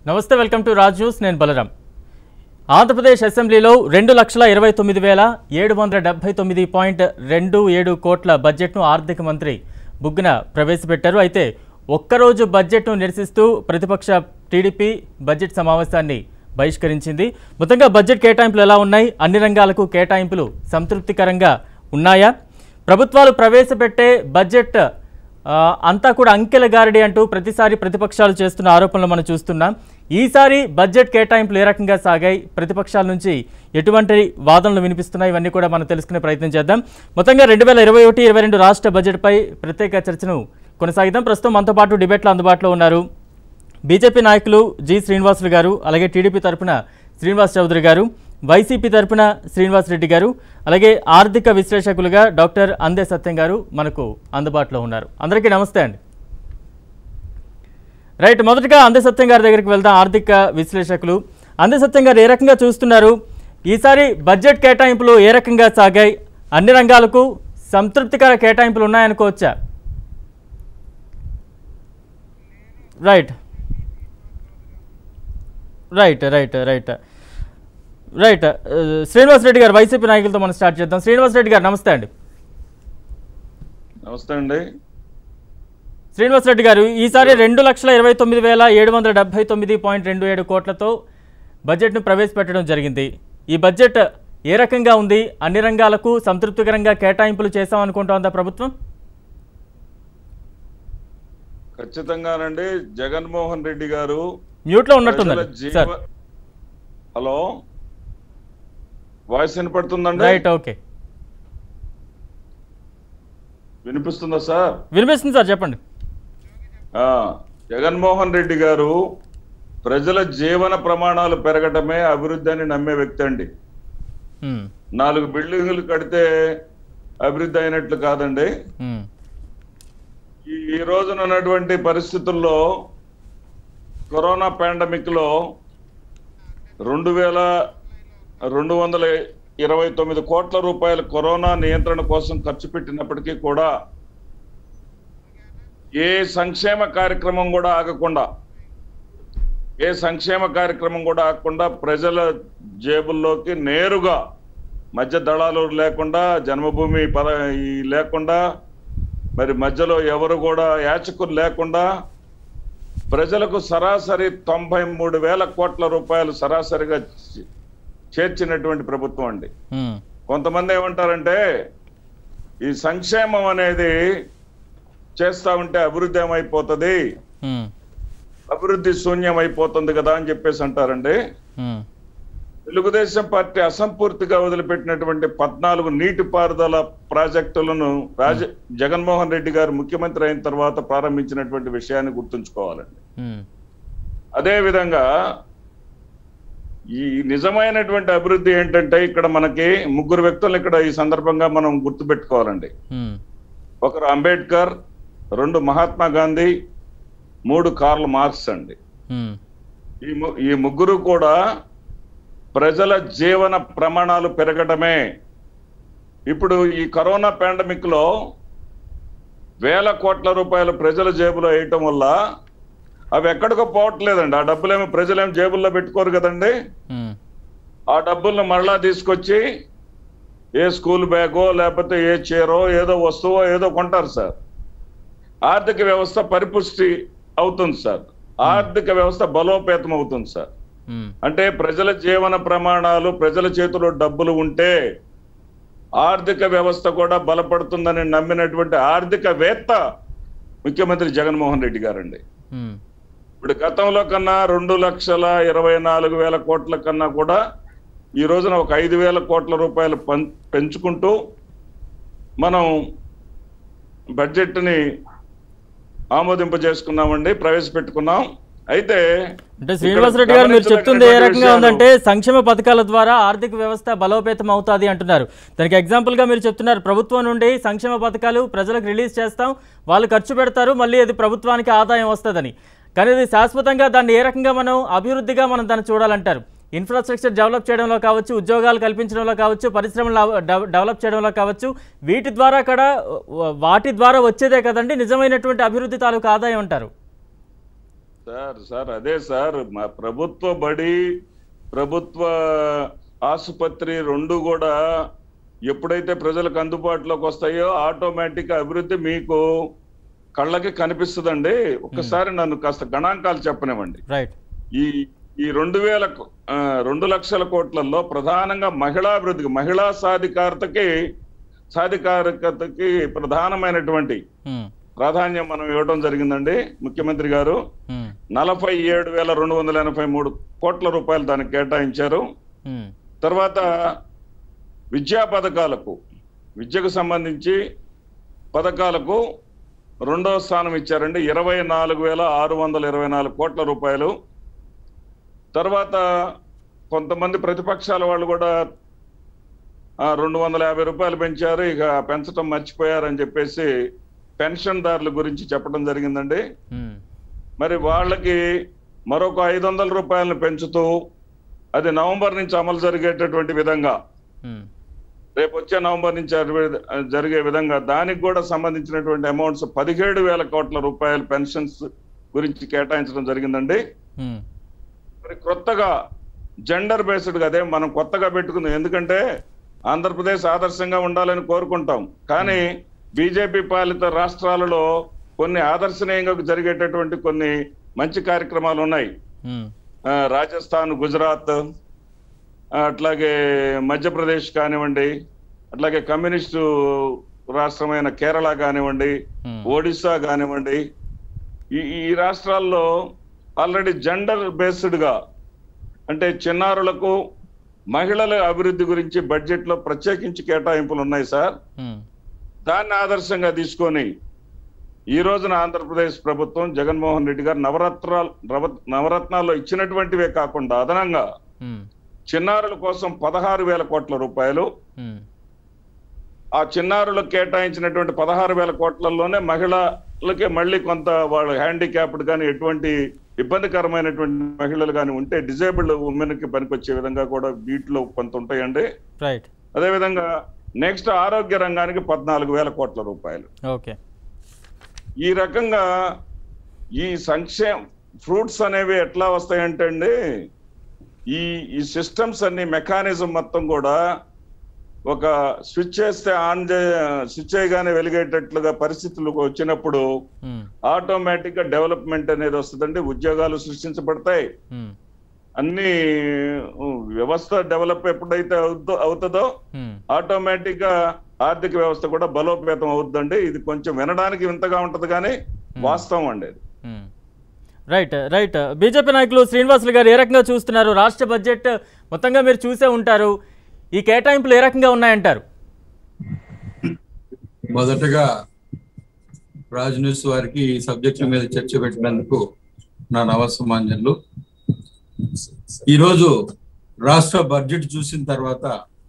నమస్తే welcome to Raj news నేను బలరాం ఆంధ్రప్రదేశ్ అసెంబ్లీలో రెండు లక్షల ఇరవై తొమ్మిది వేల ఏడు వందల డెబ్బై తొమ్మిది పాయింట్ రెండు ఏడు కోట్ల బడ్జెట్ను ఆర్థిక మంత్రి బుగ్గున ప్రవేశపెట్టారు అయితే ఒక్కరోజు బడ్జెట్ను నిరసిస్తూ ప్రతిపక్ష టీడీపీ బడ్జెట్ సమావేశాన్ని బహిష్కరించింది మొత్తంగా బడ్జెట్ కేటాయింపులు ఎలా ఉన్నాయి అన్ని రంగాలకు కేటాయింపులు సంతృప్తికరంగా ఉన్నాయా ప్రభుత్వాలు ప్రవేశపెట్టే బడ్జెట్ ఆ, అంతా కూడా అంకెల గారడి అంటూ ప్రతిసారి ప్రతిపక్షాలు చేస్తున్న ఆరోపణలు మనం చూస్తున్నాం ఈసారి బడ్జెట్ కేటాయింపులు ఏ రకంగా సాగాయి ప్రతిపక్షాల నుంచి ఎటువంటి వాదనలు వినిపిస్తున్నాయి ఇవన్నీ కూడా మనం తెలుసుకునే ప్రయత్నం చేద్దాం మొత్తంగా రెండు వేల ఇరవై ఒకటి ఇరవై రెండు రాష్ట్ర బడ్జెట్పై ప్రత్యేక చర్చను కొనసాగిద్దాం ప్రస్తుతం మనతో పాటు డిబేట్లో అందుబాటులో ఉన్నారు బీజేపీ నాయకులు జి శ్రీనివాసులు గారు అలాగే టీడీపీ తరపున శ్రీనివాస్ చౌదరి గారు వైసీపీ తరపున శ్రీనివాస్ రెడ్డి గారు అలాగే ఆర్థిక విశ్లేషకులుగా డాక్టర్ అందే సత్యం గారు మనకు అందుబాటులో ఉన్నారు అందరికీ నమస్తే అండి రైట్ మొదటగా అందే సత్యం గారి దగ్గరికి వెళ్దాం ఆర్థిక విశ్లేషకులు అందే సత్యం గారు ఏ రకంగా చూస్తున్నారు ఈసారి బడ్జెట్ కేటాయింపులు ఏ రకంగా సాగాయి అన్ని రంగాలకు సంతృప్తికర కేటాయింపులు ఉన్నాయనుకోవచ్చా right right right right right Srinivas Reddy garu YCP నాయకులతో మనం స్టార్ట్ చేద్దాం శ్రీనివాస్ రెడ్డి గారు నమస్తే అండి నమస్తే అండి శ్రీనివాస్ రెడ్డి గారు ఈసారి రెండు లక్షల ఇరవై తొమ్మిది వేల ఏడు వందల డెబ్బై తొమ్మిది పాయింట్ రెండు ఏడు కోట్లతో బడ్జెట్ను ప్రవేశపెట్టడం జరిగింది ఈ బడ్జెట్ ఏ రకంగా ఉంది అన్ని రంగాలకు సంతృప్తికరంగా కేటాయింపులు చేశామనుకుంటోందా ప్రభుత్వం ఖచ్చితంగానండి జగన్మోహన్ రెడ్డి గారు మ్యూట్లో ప్రజల ఉన్నట్టుందండి జీవ సార్ హలో వాయిస్ వినపడుతుందండి రైట్ ఓకే వినిపిస్తుందా సార్ వినిపిస్తుంది సార్ చెప్పండి ఆ, జగన్మోహన్ రెడ్డి గారు ప్రజల జీవన ప్రమాణాలు పెరగటమే అభివృద్ధి అని నమ్మే వ్యక్తి అండి ఉమ్, నాలుగు బిల్డింగులు కడితే అభివృద్ధి అయినట్లు కాదండి ఉమ్, ఈ ఈ రోజున ఉన్నటువంటి పరిస్థితుల్లో కరోనా పాండమిక్ లో రెండు వేల రెండు వందల ఇరవై తొమ్మిది కోట్ల రూపాయల కరోనా నియంత్రణ కోసం ఖర్చు పెట్టినప్పటికీ కూడా ఏ సంక్షేమ కార్యక్రమం కూడా ఆగకుండా ఏ సంక్షేమ కార్యక్రమం కూడా ఆగకుండా ప్రజల జేబుల్లోకి నేరుగా మధ్య దళాలు లేకుండా జన్మభూమి పద ఈ లేకుండా మరి మధ్యలో ఎవరు కూడా యాచకులు లేకుండా ప్రజలకు సరాసరి తొంభై మూడు వేల కోట్ల రూపాయలు సరాసరిగా చే- చేర్చినటువంటి ప్రభుత్వం అండి ఉమ్, కొంతమంది ఏమంటారంటే ఈ సంక్షేమం అనేది చేస్తా ఉంటే అభివృద్ధి ఏమైపోతుంది ఉమ్, అభివృద్ధి శూన్యం అయిపోతుంది కదా అని చెప్పేసి అంటారండి ఉమ్, తెలుగుదేశం పార్టీ అసంపూర్తిగా వదిలిపెట్టినటువంటి పద్నాలుగు నీటిపారుదల ప్రాజెక్టులను రాజ జగన్మోహన్ రెడ్డి గారు ముఖ్యమంత్రి అయిన తర్వాత ప్రారంభించినటువంటి విషయాన్ని గుర్తుంచుకోవాలండి ఉమ్, అదే విధంగా ఈ నిజమైనటువంటి అభివృద్ధి ఏంటంటే ఇక్కడ మనకి ముగ్గురు వ్యక్తులు ఇక్కడ ఈ సందర్భంగా మనం గుర్తుపెట్టుకోవాలండి ఉమ్, ఒకరు అంబేద్కర్ రెండు మహాత్మా గాంధీ మూడు కార్ల్ మార్క్స్ అండి ఉమ్, ఈ ము- ఈ ముగ్గురు కూడా ప్రజల జీవన ప్రమాణాలు పెరగడమే ఇప్పుడు ఈ కరోనా పాండమిక్ లో వేల కోట్ల రూపాయలు ప్రజల జేబులో వేయటం వల్ల అవి ఎక్కడికో పోవట్లేదండి ఆ డబ్బులేమో ప్రజలేమో జేబుల్లో పెట్టుకోరు కదండి ఉమ్, ఆ డబ్బులను మరలా తీసుకొచ్చి ఏ స్కూల్ బ్యాగో లేకపోతే ఏ చీరో ఏదో వస్తువో ఏదో కొంటారు సార్ ఆర్థిక వ్యవస్థ పరిపుష్టి అవుతుంది సార్ ఆర్థిక వ్యవస్థ బలోపేతం అవుతుంది సార్ ఉమ్, అంటే ప్రజల జీవన ప్రమాణాలు ప్రజల చేతిలో డబ్బులు ఉంటే ఆర్థిక వ్యవస్థ కూడా బలపడుతుందని నమ్మినటువంటి ఆర్థికవేత్త ముఖ్యమంత్రి జగన్మోహన్ రెడ్డి గారండి ఉమ్, ఇప్పుడు గతంలో కన్నా రెండు లక్షల ఇరవై నాలుగు వేల కోట్ల కన్నా కూడా ఈ రోజున ఒక ఐదు వేల కోట్ల రూపాయలు పం- పెంచుకుంటూ మనం బడ్జెట్ని ఆమోదింపజేసుకున్నామండి ప్రవేశపెట్టుకున్నాం అయితే అంటే శ్రీనివాస్ రెడ్డి గారు మీరు చెప్తుంది ఏ రకంగా ఉందంటే సంక్షేమ పథకాల ద్వారా ఆర్థిక వ్యవస్థ బలోపేతం అవుతుంది అంటున్నారు దానికి ఎగ్జాంపుల్ గా మీరు చెప్తున్నారు ప్రభుత్వం నుండి సంక్షేమ పథకాలు ప్రజలకు రిలీజ్ చేస్తాం వాళ్ళు ఖర్చు పెడతారు మళ్ళీ అది ప్రభుత్వానికి ఆదాయం వస్తుందని కానీ ఇది శాశ్వతంగా దాన్ని ఏ రకంగా మనం అభివృద్ధిగా మనం దాన్ని చూడాలంటారు ఇన్ఫ్రాస్ట్రక్చర్ డెవలప్ చేయడంలో కావచ్చు ఉద్యోగాలు కల్పించడంలో కావచ్చు పరిశ్రమలు డెవ- డెవ- డెవలప్ చేయడంలో కావచ్చు వీటి ద్వారా కూడా వాటి ద్వారా వచ్చేదే కదండి నిజమైనటువంటి అభివృద్ధి తాలూకు ఆదాయం అంటారు సార్ సార్ అదే సార్ మా ప్రభుత్వ బడి ప్రభుత్వ ఆసుపత్రి రెండు కూడా ఎప్పుడైతే ప్రజలకు అందుబాటులోకి వస్తాయో ఆటోమేటిక్ అభివృద్ధి మీకు కళ్ళకి కనిపిస్తుందండి ఒక్కసారి నన్ను కాస్త గణాంకాలు చెప్పనివ్వండి రైట్ ఈ ఈ రెండు వేల కో- ఆ, రెండు లక్షల కోట్లలో ప్రధానంగా మహిళాభివృద్ధికి మహిళా సాధికారతకి సాధికారికతకి ప్రధానమైనటువంటి ఉమ్, ప్రాధాన్యం మనం ఇవ్వడం జరిగిందండి ముఖ్యమంత్రి గారు ఉమ్, నలభై ఏడు వేల రెండు వందల ఎనభై మూడు కోట్ల రూపాయలు దానికి కేటాయించారు ఉమ్, తర్వాత విద్యా పథకాలకు విద్యకు సంబంధించి పథకాలకు రెండో స్థానం ఇచ్చారండి ఇరవై నాలుగు వేల ఆరు వందల ఇరవై నాలుగు కోట్ల రూపాయలు తర్వాత కొంతమంది ప్రతిపక్షాల వాళ్ళు కూడా ఆ, రెండు వందల యాభై రూపాయలు పెంచారు ఇక పెంచడం మర్చిపోయారని చెప్పేసి పెన్షన్దారుల గురించి చెప్పడం జరిగిందండి ఉమ్, మరి వాళ్ళకి మరొక ఐదు వందల రూపాయలను పెంచుతూ అది నవంబర్ నుంచి అమలు జరిగేటటువంటి విధంగా ఉమ్, రేపు వచ్చే నవంబర్ నుంచి అరవై- జరిగే విధంగా దానికి కూడా సంబంధించినటువంటి అమౌంట్స్ పదిహేడు వేల కోట్ల రూపాయల పెన్షన్స్ గురించి కేటాయించడం జరిగిందండి ఉమ్, మరి కొత్తగా జెండర్ బేస్డ్ గా అదే మనం కొత్తగా పెట్టుకుందాం ఎందుకంటే ఆంధ్రప్రదేశ్ ఆదర్శంగా ఉండాలని కోరుకుంటాం కానీ బీజేపీ పాలిత రాష్ట్రాలలో కొన్ని ఆదర్శనీయంగా జరిగేటటువంటి కొన్ని మంచి కార్యక్రమాలు ఉన్నాయి ఉమ్, ఆ, రాజస్థాన్ గుజరాత్ ఆ, అట్లాగే మధ్యప్రదేశ్ కానివ్వండి అట్లాగే కమ్యూనిస్టు రాష్ట్రమైన కేరళ కానివ్వండి ఉమ్, ఒడిశా కానివ్వండి ఈ ఈ రాష్ట్రాల్లో ఆల్రెడీ జెండర్ బేస్డ్ గా అంటే చిన్నారులకు మహిళల అభివృద్ధి గురించి బడ్జెట్ లో ప్రత్యేకించి కేటాయింపులు ఉన్నాయి సార్ ఉమ్, దాన్ని ఆదర్శంగా తీసుకొని ఈ రోజున ఆంధ్రప్రదేశ్ ప్రభుత్వం జగన్మోహన్ రెడ్డి గారు నవరత్నాలు నవ- నవరత్నాల్లో ఇచ్చినటువంటివే కాకుండా అదనంగా ఉమ్, చిన్నారుల కోసం పదహారు వేల కోట్ల రూపాయలు ఉమ్, ఆ చిన్నారులకు కేటాయించినటువంటి పదహారు వేల కోట్లలోనే మహిళలకి మళ్ళీ కొంత వాళ్ళు హ్యాండిక్యాప్డ్ కానీ ఎటువంటి ఇబ్బందికరమైనటువంటి మహిళలు కానీ ఉంటే డిజేబుల్డ్ ఉమెన్ కి పనికొచ్చే విధంగా కూడా వీటిలో కొంత ఉంటాయండి రైట్ అదేవిధంగా నెక్స్ట్ ఆరోగ్య రంగానికి పద్నాలుగు వేల కోట్ల రూపాయలు ఓకే ఈ రకంగా ఈ సంక్షేమ ఫ్రూట్స్ అనేవి ఎట్లా వస్తాయంటే అండి ఈ ఈ సిస్టమ్స్ అన్ని మెకానిజం మొత్తం కూడా ఒక స్విచ్ చేస్తే ఆన్ చే స్విచ్ చేయగానే వెలిగేటట్లుగా పరిస్థితులు వచ్చినప్పుడు ఉమ్, ఆటోమేటిక్ గా డెవలప్మెంట్ అనేది వస్తుందండి ఉద్యోగాలు సృష్టించబడతాయి ఉమ్, అన్ని ఉ, వ్యవస్థ డెవలప్ ఎప్పుడైతే అవుతో అవుతుందో ఉమ్, ఆటోమేటిక్ గా ఆర్థిక వ్యవస్థ కూడా బలోపేతం అవుతుందండి ఇది కొంచెం వినడానికి వింతగా ఉంటది కానీ వాస్తవం అండి ఇది. ఉమ్. రైట్ రైట్ బీజేపీ నాయకులు శ్రీనివాసులు గారు ఏ రకంగా చూస్తున్నారు రాష్ట్ర బడ్జెట్ మొత్తంగా మీరు చూసే ఉంటారు ఈ కేటాయింపులు ఏ రకంగా ఉన్నాయంటారు మొదటగా రాజ్ న్యూస్ వారికి ఈ సబ్జెక్టుల మీద చర్చ పెట్టినందుకు నా నవసమాన్యులు ఈరోజు రాష్ట్ర బడ్జెట్ చూసిన తర్వాత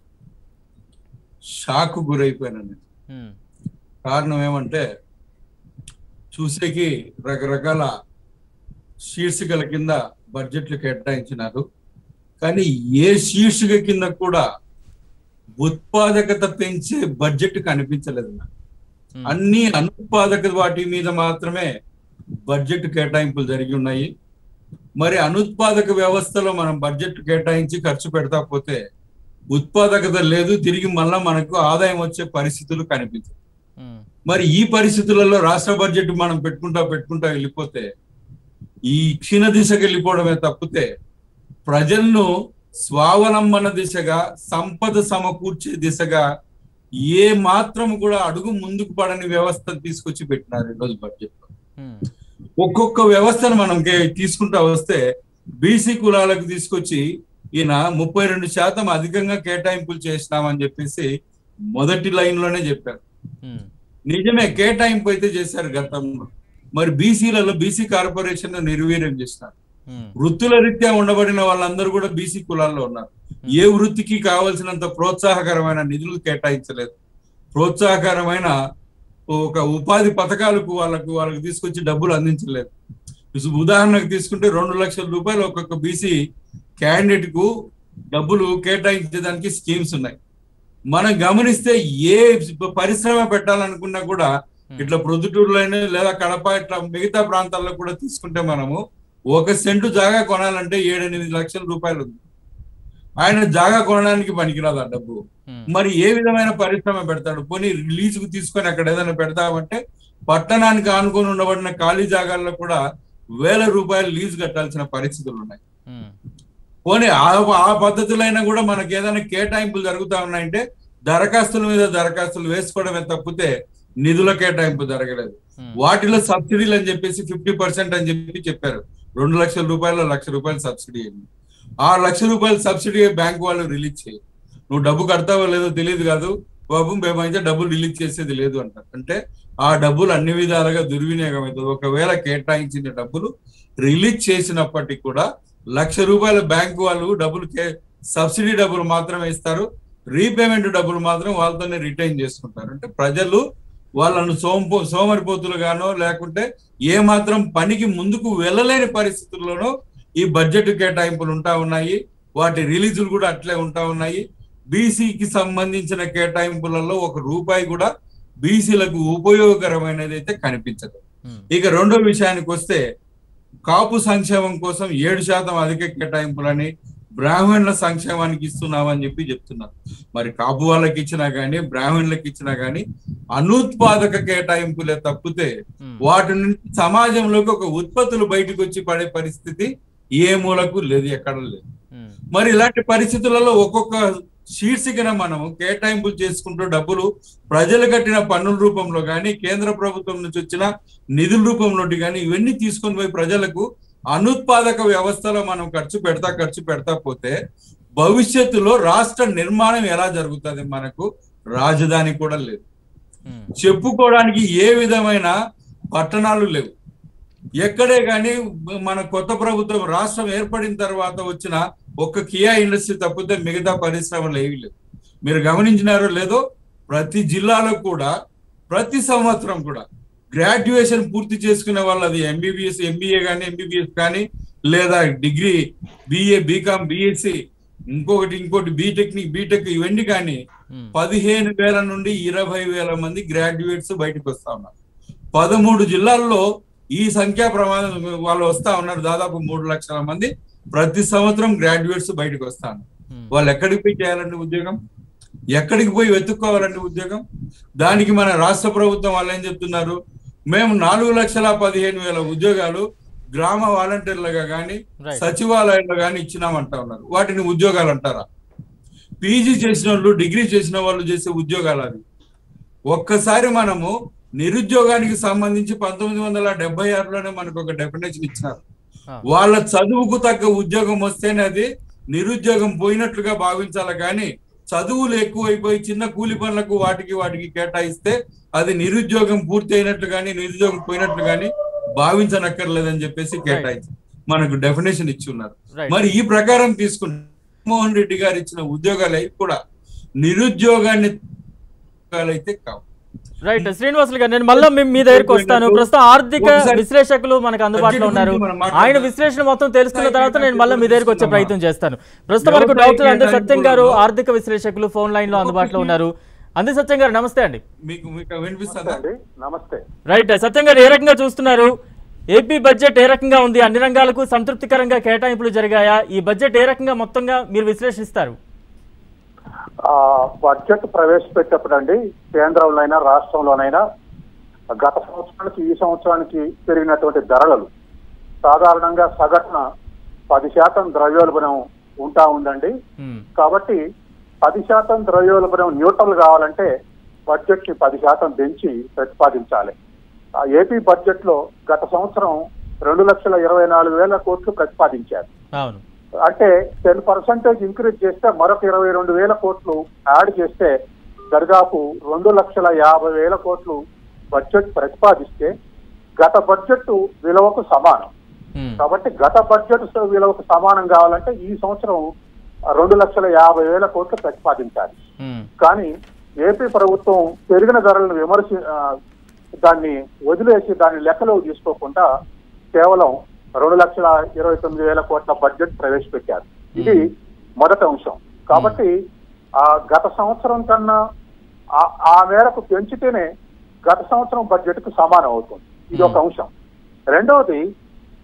షాక్ గురైపోయాను నేను ఉమ్, కారణం ఏమంటే చూసేకి రకరకాల శీర్షికల కింద బడ్జెట్లు కేటాయించినారు కానీ ఏ శీర్షిక కింద కూడా ఉత్పాదకత పెంచే బడ్జెట్ కనిపించలేదు నాకు ఉమ్, అన్ని అనుత్పాదక వాటి మీద మాత్రమే బడ్జెట్ కేటాయింపులు జరిగి ఉన్నాయి మరి అనుత్పాదక వ్యవస్థలో మనం బడ్జెట్ కేటాయించి ఖర్చు పెడతా పోతే ఉత్పాదకత లేదు తిరిగి మళ్ళా మనకు ఆదాయం వచ్చే పరిస్థితులు కనిపించవు ఉమ్, మరి ఈ పరిస్థితులలో రాష్ట్ర బడ్జెట్ మనం పెట్టుకుంటా పెట్టుకుంటా వెళ్ళిపోతే ఈ క్షీణ దిశకు వెళ్ళిపోవడమే తప్పితే ప్రజలను స్వావలంబన దిశగా సంపద సమకూర్చే దిశగా ఏ మాత్రం కూడా అడుగు ముందుకు పడని వ్యవస్థ తీసుకొచ్చి పెట్టినారు ఈరోజు బడ్జెట్ లో ఉమ్, ఒక్కొక్క వ్యవస్థను మనం కే- తీసుకుంటా వస్తే బీసీ కులాలకు తీసుకొచ్చి ఈయన ముప్పై రెండు శాతం అధికంగా కేటాయింపులు చేసినామని చెప్పేసి మొదటి లైన్ లోనే చెప్పారు ఉమ్, నిజమే కేటాయింపు అయితే చేశారు గతంలో మరి బీసీలలో బీసీ కార్పొరేషన్ నిర్వీర్యం చేసినారు ఉమ్, వృత్తుల రీత్యా ఉండబడిన వాళ్ళందరూ కూడా బీసీ కులాల్లో ఉన్నారు ఏ వృత్తికి కావలసినంత ప్రోత్సాహకరమైన నిధులు కేటాయించలేదు ప్రోత్సాహకరమైన ఒక ఉపాధి పథకాలకు వాళ్ళకు వాళ్ళకి తీసుకొచ్చి డబ్బులు అందించలేదు ఇప్పుడు ఉదాహరణకు తీసుకుంటే రెండు లక్షల రూపాయలు ఒక్కొక్క బీసీ క్యాండిడేట్ కు డబ్బులు కేటాయించేదానికి స్కీమ్స్ ఉన్నాయి మనం గమనిస్తే ఏ పరిశ్రమ పెట్టాలనుకున్నా కూడా ఇట్లా ప్రొద్దుటూరులోనే లేదా కడప ఇట్లా మిగతా ప్రాంతాల్లో కూడా తీసుకుంటే మనము ఒక సెంటు జాగా కొనాలంటే ఏడెనిమిది లక్షల రూపాయలు ఉంది ఆయన జాగా కొనడానికి పనికిరాదు ఆ డబ్బు ఉమ్, మరి ఏ విధమైన పరిశ్రమ పెడతాడు పోనీ రిలీజ్ కు తీసుకొని అక్కడ ఏదైనా పెడతామంటే పట్టణానికి ఆనుకొని ఉండబడిన ఖాళీ జాగాల్లో కూడా వేల రూపాయలు లీజు కట్టాల్సిన పరిస్థితులు ఉన్నాయి ఉమ్, పోనీ ఆ ఆ పద్ధతులైనా కూడా మనకి ఏదైనా కేటాయింపులు జరుగుతా ఉన్నాయంటే దరఖాస్తుల మీద దరఖాస్తులు వేసుకోవడమే తప్పితే నిధుల కేటాయింపు జరగలేదు ఉమ్, వాటిలో సబ్సిడీలు అని చెప్పేసి ఫిఫ్టీ పర్సెంట్ అని చెప్పి చెప్పారు రెండు లక్షల రూపాయలు లక్ష రూపాయలు సబ్సిడీ అని ఆ లక్ష రూపాయల సబ్సిడీ బ్యాంక్ వాళ్ళు రిలీజ్ చేయి నువ్వు డబ్బు కడతావో లేదో తెలియదు కాదు బాబు మేమైతే డబ్బులు రిలీజ్ చేసేది లేదు అంటారు అంటే ఆ డబ్బులు అన్ని విధాలుగా దుర్వినియోగం అవుతుంది ఒకవేళ కేటాయించిన డబ్బులు రిలీజ్ చేసినప్పటికీ కూడా లక్ష రూపాయల బ్యాంకు వాళ్ళు డబ్బులు కే- సబ్సిడీ డబ్బులు మాత్రమే ఇస్తారు రీపేమెంట్ డబ్బులు మాత్రం వాళ్ళతోనే రిటైన్ చేసుకుంటారు అంటే ప్రజలు వాళ్ళను సోంపు సోమరిపోతులుగానో లేకుంటే ఏ మాత్రం పనికి ముందుకు వెళ్ళలేని పరిస్థితుల్లోనూ ఈ బడ్జెట్ కేటాయింపులు ఉంటా ఉన్నాయి వాటి రిలీజులు కూడా అట్లే ఉంటా ఉన్నాయి బీసీకి సంబంధించిన కేటాయింపులలో ఒక రూపాయి కూడా బీసీలకు ఉపయోగకరమైనది అయితే కనిపించదు ఉమ్, ఇక రెండో విషయానికి వస్తే కాపు సంక్షేమం కోసం ఏడు శాతం అధిక కేటాయింపులని బ్రాహ్మణుల సంక్షేమానికి ఇస్తున్నామని చెప్పి చెప్తున్నారు మరి కాపు వాళ్ళకి ఇచ్చినా గానీ బ్రాహ్మణులకు ఇచ్చినా గానీ అనుత్పాదక కేటాయింపులే తప్పితే ఉమ్, వాటి నుంచి సమాజంలోకి ఒక ఉత్పత్తులు బయటకు వచ్చి పడే పరిస్థితి ఏ మూలకు లేదు ఎక్కడ లేదు ఉమ్, మరి ఇలాంటి పరిస్థితులలో ఒక్కొక్క శీర్షికన మనం కేటాయింపులు చేసుకుంటూ డబ్బులు ప్రజలు కట్టిన పన్నుల రూపంలో కానీ కేంద్ర ప్రభుత్వం నుంచి వచ్చిన నిధుల రూపంలో కానీ ఇవన్నీ తీసుకొని పోయి ప్రజలకు అనుత్పాదక వ్యవస్థలో మనం ఖర్చు పెడతా ఖర్చు పెడతా పోతే భవిష్యత్తులో రాష్ట్ర నిర్మాణం ఎలా జరుగుతుంది మనకు రాజధాని కూడా లేదు ఉమ్, చెప్పుకోవడానికి ఏ విధమైన పట్టణాలు లేవు ఎక్కడే కానీ మన కొత్త ప్రభుత్వం రాష్ట్రం ఏర్పడిన తర్వాత వచ్చిన ఒక్క కియా ఇండస్ట్రీ తప్పితే మిగతా పరిశ్రమలు ఏవి లేవు మీరు గమనించినారో లేదో ప్రతి జిల్లాలో కూడా ప్రతి సంవత్సరం కూడా గ్రాడ్యుయేషన్ పూర్తి చేసుకునే వాళ్ళు అది ఎంబీబీఎస్ ఎంబీఏ కానీ ఎంబీబీఎస్ కానీ లేదా డిగ్రీ బిఏ బీకామ్ బిఎస్సి ఇంకొకటి ఇంకోటి బీటెక్నిక్ బీటెక్ ఇవన్నీ కానీ ఉమ్, పదిహేను వేల నుండి ఇరవై వేల మంది గ్రాడ్యుయేట్స్ బయటకు వస్తా ఉన్నారు పదమూడు జిల్లాల్లో ఈ సంఖ్యా ప్రమాదం వాళ్ళు వస్తా ఉన్నారు దాదాపు మూడు లక్షల మంది ప్రతి సంవత్సరం గ్రాడ్యుయేట్స్ బయటకు వస్తా ఉన్నారు ఉమ్, వాళ్ళు ఎక్కడికి పోయి చేయాలండి ఉద్యోగం ఎక్కడికి పోయి వెతుక్కోవాలండి ఉద్యోగం దానికి మన రాష్ట్ర ప్రభుత్వం వాళ్ళు ఏం చెప్తున్నారు మేము నాలుగు లక్షల పదిహేను వేల ఉద్యోగాలు గ్రామ వాలంటీర్లుగా కానీ Right. సచివాలయంలో కానీ ఇచ్చినామంటా ఉన్నారు వాటిని ఉద్యోగాలు అంటారా పీజీ చేసిన వాళ్ళు డిగ్రీ చేసిన వాళ్ళు చేసే ఉద్యోగాలు అవి ఒక్కసారి మనము నిరుద్యోగానికి సంబంధించి పంతొమ్మిది వందల డెబ్బై ఆరులోనే మనకు ఒక డెఫినేషన్ ఇచ్చినారు ఆ. వాళ్ళ చదువుకు తగ్గ ఉద్యోగం వస్తేనే అది నిరుద్యోగం పోయినట్లుగా భావించాలి కానీ చదువులు ఎక్కువైపోయి చిన్న కూలి పనులకు వాటికి వాటికి కేటాయిస్తే అది నిరుద్యోగం పూర్తి అయినట్లు కానీ నిరుద్యోగం పోయినట్లు కానీ భావించనక్కర్లేదని చెప్పేసి కేటాయించి మనకు డెఫినేషన్ ఇచ్చి ఉన్నారు రైట్ మరి ఈ ప్రకారం తీసుకుంటే జగన్మోహన్ రెడ్డి గారు ఇచ్చిన ఉద్యోగాలు అవి కూడా నిరుద్యోగాన్ని అయితే కావు రైట్ శ్రీనివాసులు గారు నేను మళ్ళీ మీ- మీ దగ్గరికి వస్తాను ప్రస్తుతం ఆర్థిక ఒకసారి విశ్లేషకులు మనకు అందుబాటులో ఉన్నారు గురించి మనం మాట్లాడదాం. ఆయన విశ్లేషణ మొత్తం తెలుసుకున్న తర్వాత నేను మళ్ళీ మీ దగ్గరికి వచ్చే తీసుకుందామా? ప్రయత్నం చేస్తాను ప్రస్తుతం మనకు వ్యవసాయ డాక్టర్ అందే సత్యం గారు కేటాయింపులలో- ఆర్థిక విశ్లేషకులు ఫోన్ లైన్ లో అందుబాటులో ఉన్నారు అందే సత్యం గారు నమస్తే అండి మీకు మీకు వినిపిస్తుందా అండి నమస్తే రైట్ సత్యం గారు ఏ రకంగా చూస్తున్నారు ఏపీ బడ్జెట్ ఏ రకంగా ఉంది అన్ని రంగాలకు సంతృప్తికరంగా కేటాయింపులు జరిగాయా ఈ బడ్జెట్ ఏ రకంగా మొత్తంగా మీరు విశ్లేషిస్తారు ఆ బడ్జెట్ ప్రవేశపెట్టేప్పుడు అండి కేంద్రంలోనైనా రాష్ట్రంలోనైనా గత సంవత్సరానికి ఈ సంవత్సరానికి పెరిగినటువంటి ధరలు సాధారణంగా సగటున పది శాతం ద్రవ్యోల్బణం ఉంటా ఉందండి ఉమ్, కాబట్టి పది శాతం ద్రవ్యోల్బణం న్యూట్రల్ కావాలంటే బడ్జెట్ ని పది శాతం పెంచి ప్రతిపాదించాలి ఆ ఏపీ బడ్జెట్ లో గత సంవత్సరం రెండు లక్షల ఇరవై నాలుగు వేల కోట్లు ప్రతిపాదించారు అవును అంటే టెన్ పర్సెంటేజ్ ఇంక్రీజ్ చేస్తే మరొక ఇరవై రెండు వేల కోట్లు యాడ్ చేస్తే దరిదాపు రెండు లక్షల యాభై వేల కోట్లు బడ్జెట్ ప్రతిపాదిస్తే గత బడ్జెట్ విలువకు సమానం ఉమ్, కాబట్టి గత బడ్జెట్ విలువకు సమానం కావాలంటే ఈ సంవత్సరం రెండు లక్షల యాభై వేల కోట్లు ప్రతిపాదించాలి ఉమ్, కానీ ఏపీ ప్రభుత్వం పెరిగిన ధరలను విమర్శ ఆ, దాన్ని వదిలేసి దాన్ని లెక్కలోకి తీసుకోకుండా కేవలం రెండు లక్షల ఇరవై తొమ్మిది వేల కోట్ల బడ్జెట్ ప్రవేశపెట్టారు ఇది మొదటి అంశం కాబట్టి ఆ గత సంవత్సరం కన్నా ఆ- ఆ మేరకు పెంచితేనే గత సంవత్సరం బడ్జెట్ కు సమానం అవుతుంది ఇది ఒక అంశం రెండవది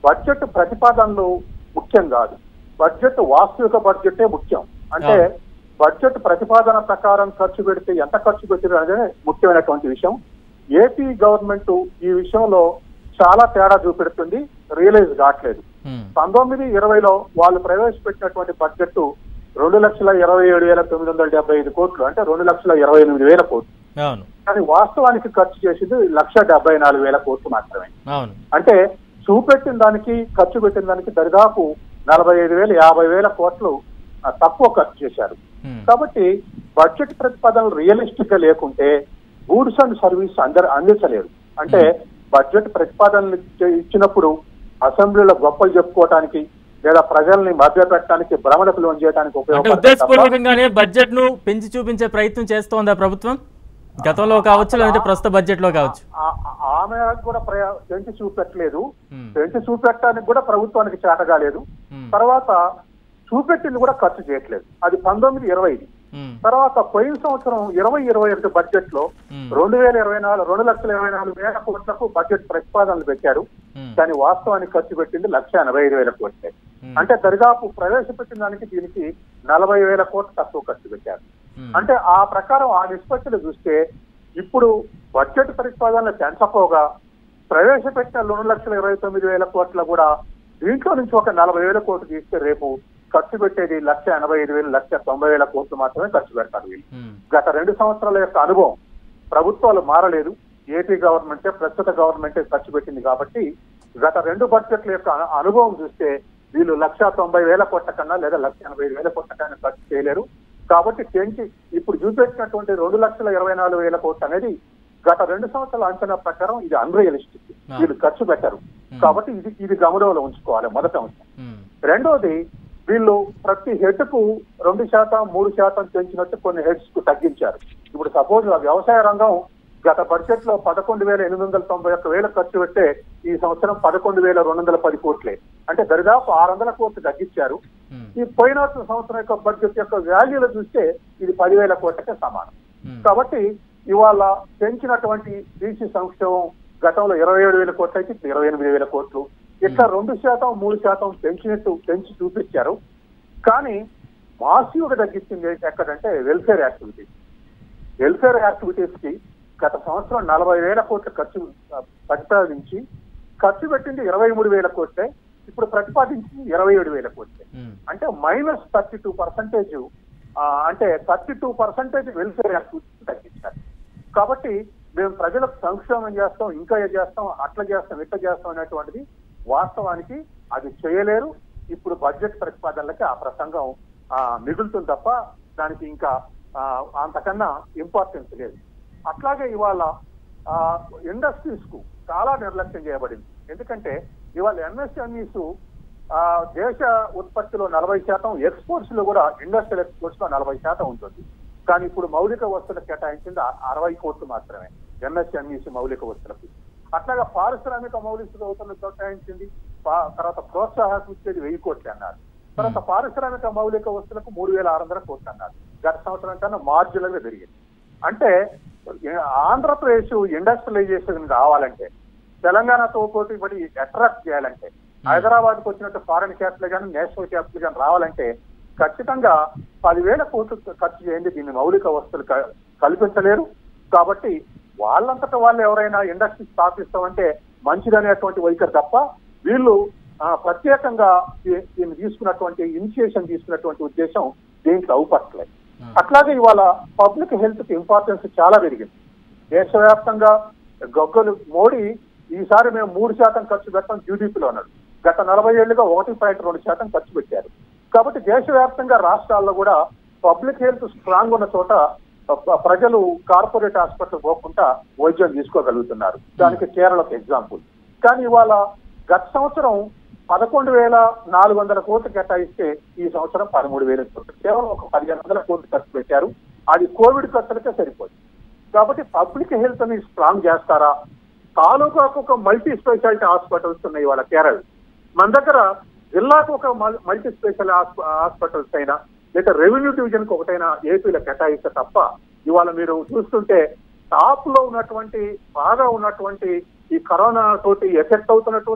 బడ్జెట్ ప్రతిపాదనలు ముఖ్యం కాదు బడ్జెట్ వాస్తవిక బడ్జెటే ముఖ్యం అంటే అవును. బడ్జెట్ ప్రతిపాదన ప్రకారం ఖర్చు పెడితే ఎంత ఖర్చు పెట్టారు అనేది ముఖ్యమైనటువంటి విషయం ఏపీ గవర్నమెంట్ ఈ విషయంలో చాలా తేడా చూపెడుతుంది రియలైజ్ కావట్లేదు ఉమ్, పంతొమ్మిది ఇరవైలో వాళ్ళు ప్రవేశపెట్టినటువంటి బడ్జెట్ రెండు లక్షల ఇరవై ఏడు వేల తొమ్మిది వందల డెబ్బై ఐదు కోట్లు అంటే రెండు లక్షల ఇరవై ఎనిమిది వేల కోట్లు అవును కానీ వాస్తవానికి ఖర్చు చేసింది లక్ష డెబ్బై నాలుగు వేల కోట్లు మాత్రమే అవును అంటే చూపెట్టిన దానికి ఖర్చు పెట్టిన దానికి దరిదాపు నలభై ఐదు వేలు యాభై వేల కోట్లు ఆ, తక్కువ ఖర్చు చేశారు ఉమ్, కాబట్టి బడ్జెట్ ప్రతిపాదనలు రియలిస్టిక్ గా లేకుంటే గూడ్స్ అండ్ సర్వీస్ అందరు అందించలేరు అంటే బడ్జెట్ ప్రతిపాదనలు ఇచ్చే- ఇచ్చినప్పుడు అసెంబ్లీలో గొప్పలు చెప్పుకోవటానికి లేదా ప్రజల్ని మభ్యపెట్టడానికి భ్రమణకు లోన్ చేయడానికి అంటే ఉపయోగపడతాయి తప్ప ఉద్దేశపూర్వకంగానే బడ్జెట్ ను పెంచి చూపించే ప్రయత్నం చేస్తోందా ప్రభుత్వం గతంలో కావచ్చు లేదంటే ప్రస్తుత బడ్జెట్ లో కావచ్చు ఆ- ఆ- ఆమె కూడా ప్రయా- పెంచి చూపెట్టలేదు ఉమ్, పెంచి చూపెట్టడానికి కూడా ప్రభుత్వానికి చేతగాలేదు ఉమ్, తర్వాత చూపెట్టింది కూడా ఖర్చు చేయట్లేదు అది పంతొమ్మిది ఇరవైది ఉమ్, తర్వాత పోయిన సంవత్సరం ఇరవై ఇరవై ఒకటి బడ్జెట్ లో ఉమ్, రెండు వేల ఇరవై నాలుగు రెండు లక్షల ఇరవై నాలుగు వేల కోట్లకు బడ్జెట్ ప్రతిపాదనలు పెట్టారు ఉమ్, కానీ వాస్తవానికి ఖర్చు పెట్టింది లక్ష ఎనభై ఐదు వేల కోట్లే ఉమ్, అంటే దరిదాపు ప్రవేశపెట్టిన దానికి దీనికి నలభై వేల కోట్లు తక్కువ ఖర్చు పెట్టారు ఉమ్, అంటే ఆ ప్రకారం ఆ నిష్పత్తులు చూస్తే ఇప్పుడు బడ్జెట్ ప్రతిపాదనలు పెంచపోగా ప్రవేశపెట్టిన రెండు లక్షల ఇరవై తొమ్మిది వేల కోట్ల కూడా దీంట్లో నుంచి ఒక నలభై వేల కోట్లు తీస్తే రేపు ఖర్చు పెట్టేది లక్ష ఎనభై ఐదు వేలు లక్ష తొంభై వేల కోట్లు మాత్రమే ఖర్చు పెడతారు వీళ్ళు ఉమ్, గత రెండు సంవత్సరాల యొక్క అనుభవం ప్రభుత్వాలు మారలేదు ఏపీ గవర్నమెంటే ప్రస్తుత గవర్నమెంటే ఖర్చు పెట్టింది కాబట్టి గత రెండు బడ్జెట్ల యొక్క అను- అనుభవం చూస్తే వీళ్ళు లక్ష తొంభై వేల కోట్ల కన్నా లేదా లక్ష ఎనభై ఐదు వేల కోట్ల కన్నా ఖర్చు చేయలేరు కాబట్టి పెంచి ఇప్పుడు చూపెట్టినటువంటి రెండు లక్షల ఇరవై నాలుగు వేల కోట్లు అనేది గత రెండు సంవత్సరాల అంచనా ప్రకారం ఇది అన్రియలిస్టిక్ వీళ్ళు ఖర్చు పెట్టారు కాబట్టి ఇది ఇది గమనంలో ఉంచుకోవాలి మొదట అంశం ఉమ్, రెండోది వీళ్ళు ప్రతి హెడ్ కు రెండు శాతం మూడు శాతం పెంచినట్టు కొన్ని హెడ్స్ కు తగ్గించారు ఇప్పుడు సపోజ్ వ్యవసాయ రంగం గత బడ్జెట్ లో పదకొండు వేల ఎనిమిది వందల తొంభై ఒక్క వేల ఖర్చు పెట్టే ఈ సంవత్సరం పదకొండు వేల రెండు వందల పది కోట్లే అంటే దరిదాపు ఆరు వందల కోట్లు తగ్గించారు ఉమ్, ఈ పోయిన సంవత్సరం యొక్క బడ్జెట్ యొక్క వాల్యూలో చూస్తే ఇది పదివేల కోట్లకే సమానం ఉమ్, కాబట్టి ఇవాళ పెంచినటువంటి బీసీ సంక్షేమం గతంలో ఇరవై ఏడు వేల కోట్లు అయితే ఇప్పుడు ఇరవై ఎనిమిది వేల కోట్లు ఇట్లా రెండు శాతం మూడు శాతం పెంచినట్టు పెంచి చూపించారు కానీ మాసివ్గా తగ్గించింది ఏంటి ఎక్కడంటే వెల్ఫేర్ యాక్టివిటీస్ వెల్ఫేర్ యాక్టివిటీస్ కి గత సంవత్సరం నలభై వేల కోట్ల ఖర్చు ఆ, ప్రతిపాదించి ఖర్చు పెట్టింది ఇరవై మూడు వేల కోట్లే ఇప్పుడు ప్రతిపాదించింది ఇరవై ఏడు వేల కోట్లే ఉమ్, అంటే మైనస్ థర్టీ టూ పర్సెంటేజ్ అంటే thirty two percentage welfare activities తగ్గించారు కాబట్టి మేము ప్రజలకు సంక్షేమం చేస్తాం ఇంకా ఏం చేస్తాం అట్లా చేస్తాం ఇట్లా చేస్తాం అనేటువంటిది వాస్తవానికి అది చేయలేరు ఇప్పుడు బడ్జెట్ ప్రతిపాదనలకి ఆ ప్రసంగం ఆ, మిగులుతుంది తప్ప దానికి ఇంకా ఆ, అంతకన్నా ఇంపార్టెన్స్ లేదు అట్లాగే ఇవాళ ఇండస్ట్రీస్ కు చాలా నిర్లక్ష్యం చేయబడింది ఎందుకంటే ఇవాళ ఎంఎస్ఎంఈస్ దేశ ఉత్పత్తిలో నలభై శాతం ఎక్స్పోర్ట్స్ లో కూడా ఇండస్ట్రియల్ ఎక్స్పోర్ట్స్ లో నలభై శాతం ఉంటుంది కానీ ఇప్పుడు మౌలిక వస్తువులకు కేటాయించింది అ- అరవై కోట్లు మాత్రమే ఎంఎస్ఎంఈస్ మౌలిక వస్తువులకు అట్లాగా పారిశ్రామిక మౌలిక వస్తువులకు కేటాయించింది పా- తర్వాత ప్రోత్సాహక ఇచ్చేది వెయ్యి కోట్లు అన్నారు తర్వాత పారిశ్రామిక మౌలిక వస్తువులకు మూడు వేల ఆరు వందల కోట్లు అన్నారు గత సంవత్సరం కన్నా మార్జినల్ గా పెరిగింది అంటే ఏ- ఆంధ్రప్రదేశ్ ఇండస్ట్రియలైజేషన్ కావాలంటే తెలంగాణతో పోటీ పడి అట్రాక్ట్ చేయాలంటే హైదరాబాద్ కు వచ్చినట్టు ఫారెన్ క్యాపిటల్ కానీ నేషనల్ క్యాపిటల్ కానీ రావాలంటే ఖచ్చితంగా పదివేల కోట్లు ఖర్చు చేయండి దీన్ని మౌలిక వస్తువులు క- కల్పించలేరు కాబట్టి వాళ్ళంతట వాళ్ళు ఎవరైనా ఇండస్ట్రీ స్థాపిస్తామంటే మంచిదనేటువంటి వైఖరి తప్ప వీళ్ళు ఆ, ప్రత్యేకంగా దీ- దీన్ని తీసుకున్నటువంటి ఇనిషియేషన్ తీసుకున్నటువంటి ఉద్దేశం దీంట్లో అవుపట్టలేదు అట్లాగే ఇవాళ పబ్లిక్ హెల్త్ కి ఇంపార్టెన్స్ చాలా పెరిగింది దేశవ్యాప్తంగా గొగ్గలు మోడీ ఈసారి మేము మూడు శాతం ఖర్చు పెట్టాం జీడీపీలో అన్నాడు గత నలభై ఏళ్లుగా ఒకటి పాయింట్ రెండు శాతం ఖర్చు పెట్టారు కాబట్టి దేశవ్యాప్తంగా రాష్ట్రాల్లో కూడా పబ్లిక్ హెల్త్ స్ట్రాంగ్ ఉన్న చోట ప- ప్రజలు కార్పొరేట్ హాస్పిటల్ పోకుండా వైద్యం తీసుకోగలుగుతున్నారు దానికి కేరళ ఒక ఎగ్జాంపుల్ కానీ ఇవాళ గత సంవత్సరం పదకొండు వేల నాలుగు వందల కోట్లు కేటాయిస్తే ఈ సంవత్సరం పదమూడు వేల కోట్లు కేవలం ఒక పదిహేను వందల కోట్లు ఖర్చు పెట్టారు అది కోవిడ్ ఖర్చులకే సరిపోయింది కాబట్టి పబ్లిక్ హెల్త్ ని స్ట్రాంగ్ చేస్తారా తాలూకాకు ఒక మల్టీ స్పెషాలిటీ హాస్పిటల్స్ ఉన్నాయి వాళ్ళ కేరళ మన దగ్గర జిల్లాకు ఒక మల్టీ స్పెషల్ హాస్పిటల్స్ అయినా లేదా రెవెన్యూ డివిజన్ కి ఒకటైనా ఏపీలో కేటాయిస్తే తప్ప ఇవాళ మీరు చూస్తుంటే టాప్ లో ఉన్నటువంటి బాగా ఉన్నటువంటి ఈ కరోనా తోటి ఎఫెక్ట్ అవుతున్నటువంటిది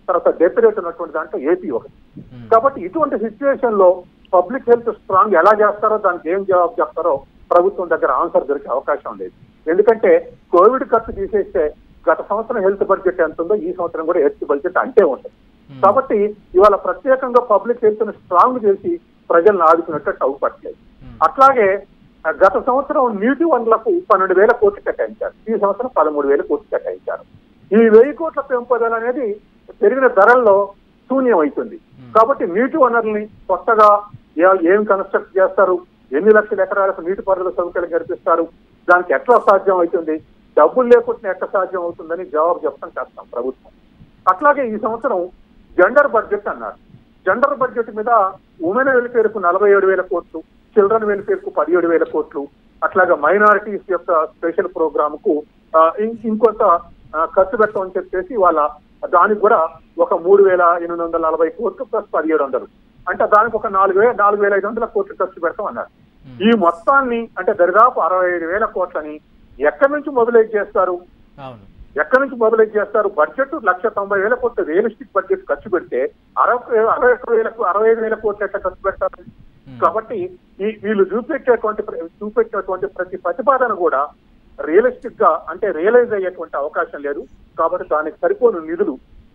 తర్వాత డెత్ రేట్ ఉన్నటువంటి దాంట్లో ఏపీ ఒకటి కాబట్టి ఇటువంటి సిచ్యువేషన్ లో పబ్లిక్ హెల్త్ స్ట్రాంగ్ ఎలా చేస్తారో దానికి ఏం జవాబు చెప్తారో ప్రభుత్వం దగ్గర ఆన్సర్ దొరికే అవకాశం లేదు ఎందుకంటే కోవిడ్ ఖర్చు తీసేస్తే గత సంవత్సరం హెల్త్ బడ్జెట్ ఎంత ఉందో ఈ సంవత్సరం కూడా హెల్త్ బడ్జెట్ అంతే ఉంటుంది కాబట్టి ఇవాళ ప్రత్యేకంగా పబ్లిక్ హెల్త్ ను స్ట్రాంగ్ చేసి ప్రజలను ఆదుకున్నట్టు అవ్వట్లేదు అట్లాగే ఆ, గత సంవత్సరం నీటి వనరులకు పన్నెండు వేల కోట్లు కేటాయించారు ఈ సంవత్సరం పదమూడు వేల కోట్లు కేటాయించారు ఈ వెయ్యి కోట్ల పెంపుదల అనేది పెరిగిన ధరల్లో శూన్యం అవుతుంది కాబట్టి నీటి వనరుల్ని కొత్తగా ఏ- ఏం కన్స్ట్రక్ట్ చేస్తారు ఎన్ని లక్షల ఎకరాలకు నీటిపారుదల సౌకర్యం కల్పిస్తారు దానికి ఎట్లా సాధ్యం అవుతుంది డబ్బులు లేకుండా ఎట్లా సాధ్యం అవుతుందని జవాబు చెప్పడం కష్టం ప్రభుత్వం అట్లాగే ఈ సంవత్సరం జెండర్ బడ్జెట్ అన్నారు జెండర్ బడ్జెట్ మీద ఉమెన్ వెల్ఫేర్ కు నలభై ఏడు వేల కోట్లు చిల్డ్రన్ వెల్ఫేర్ కు పదిహేడు వేల కోట్లు అట్లాగే మైనారిటీస్ యొక్క స్పెషల్ ప్రోగ్రామ్ కు ఆ, ఇం- ఇంకొంత ఆ, ఖర్చు పెట్టమని చెప్పేసి వాళ్ళ దానికి కూడా ఒక మూడు వేల ఎనిమిది వందల నలభై కోట్లు ప్లస్ పదిహేడు వందలు అంటే దానికి ఒక నాలుగు వేల నాలుగు వేల ఐదు వందల కోట్లు ఖర్చు పెడతాం అన్నారు ఈ మొత్తాన్ని అంటే దరిదాపు అరవై ఐదు వేల కోట్లని ఎక్కడి నుంచి మొదలైజ్ చేస్తారు అవును ఎక్కడి నుంచి మొదలైజ్ చేస్తారు బడ్జెట్ లక్ష తొంభై వేల కోట్ల రియలిస్టిక్ బడ్జెట్ ఖర్చు పెడితే అరవై అరవై ఒక్క వేలకు అరవై ఐదు వేల కోట్లు ఎట్లా ఖర్చు పెడతారు కాబట్టి ఈ వీళ్ళు చూపెట్టేటువంటి ప్ర- చూపెట్టినటువంటి ప్రతి ప్రతిపాదన కూడా రియలిస్టిక్ గా అంటే రియలైజ్ అయ్యేటువంటి అవకాశం లేదు కాబట్టి దానికి సరిపోను నిధులు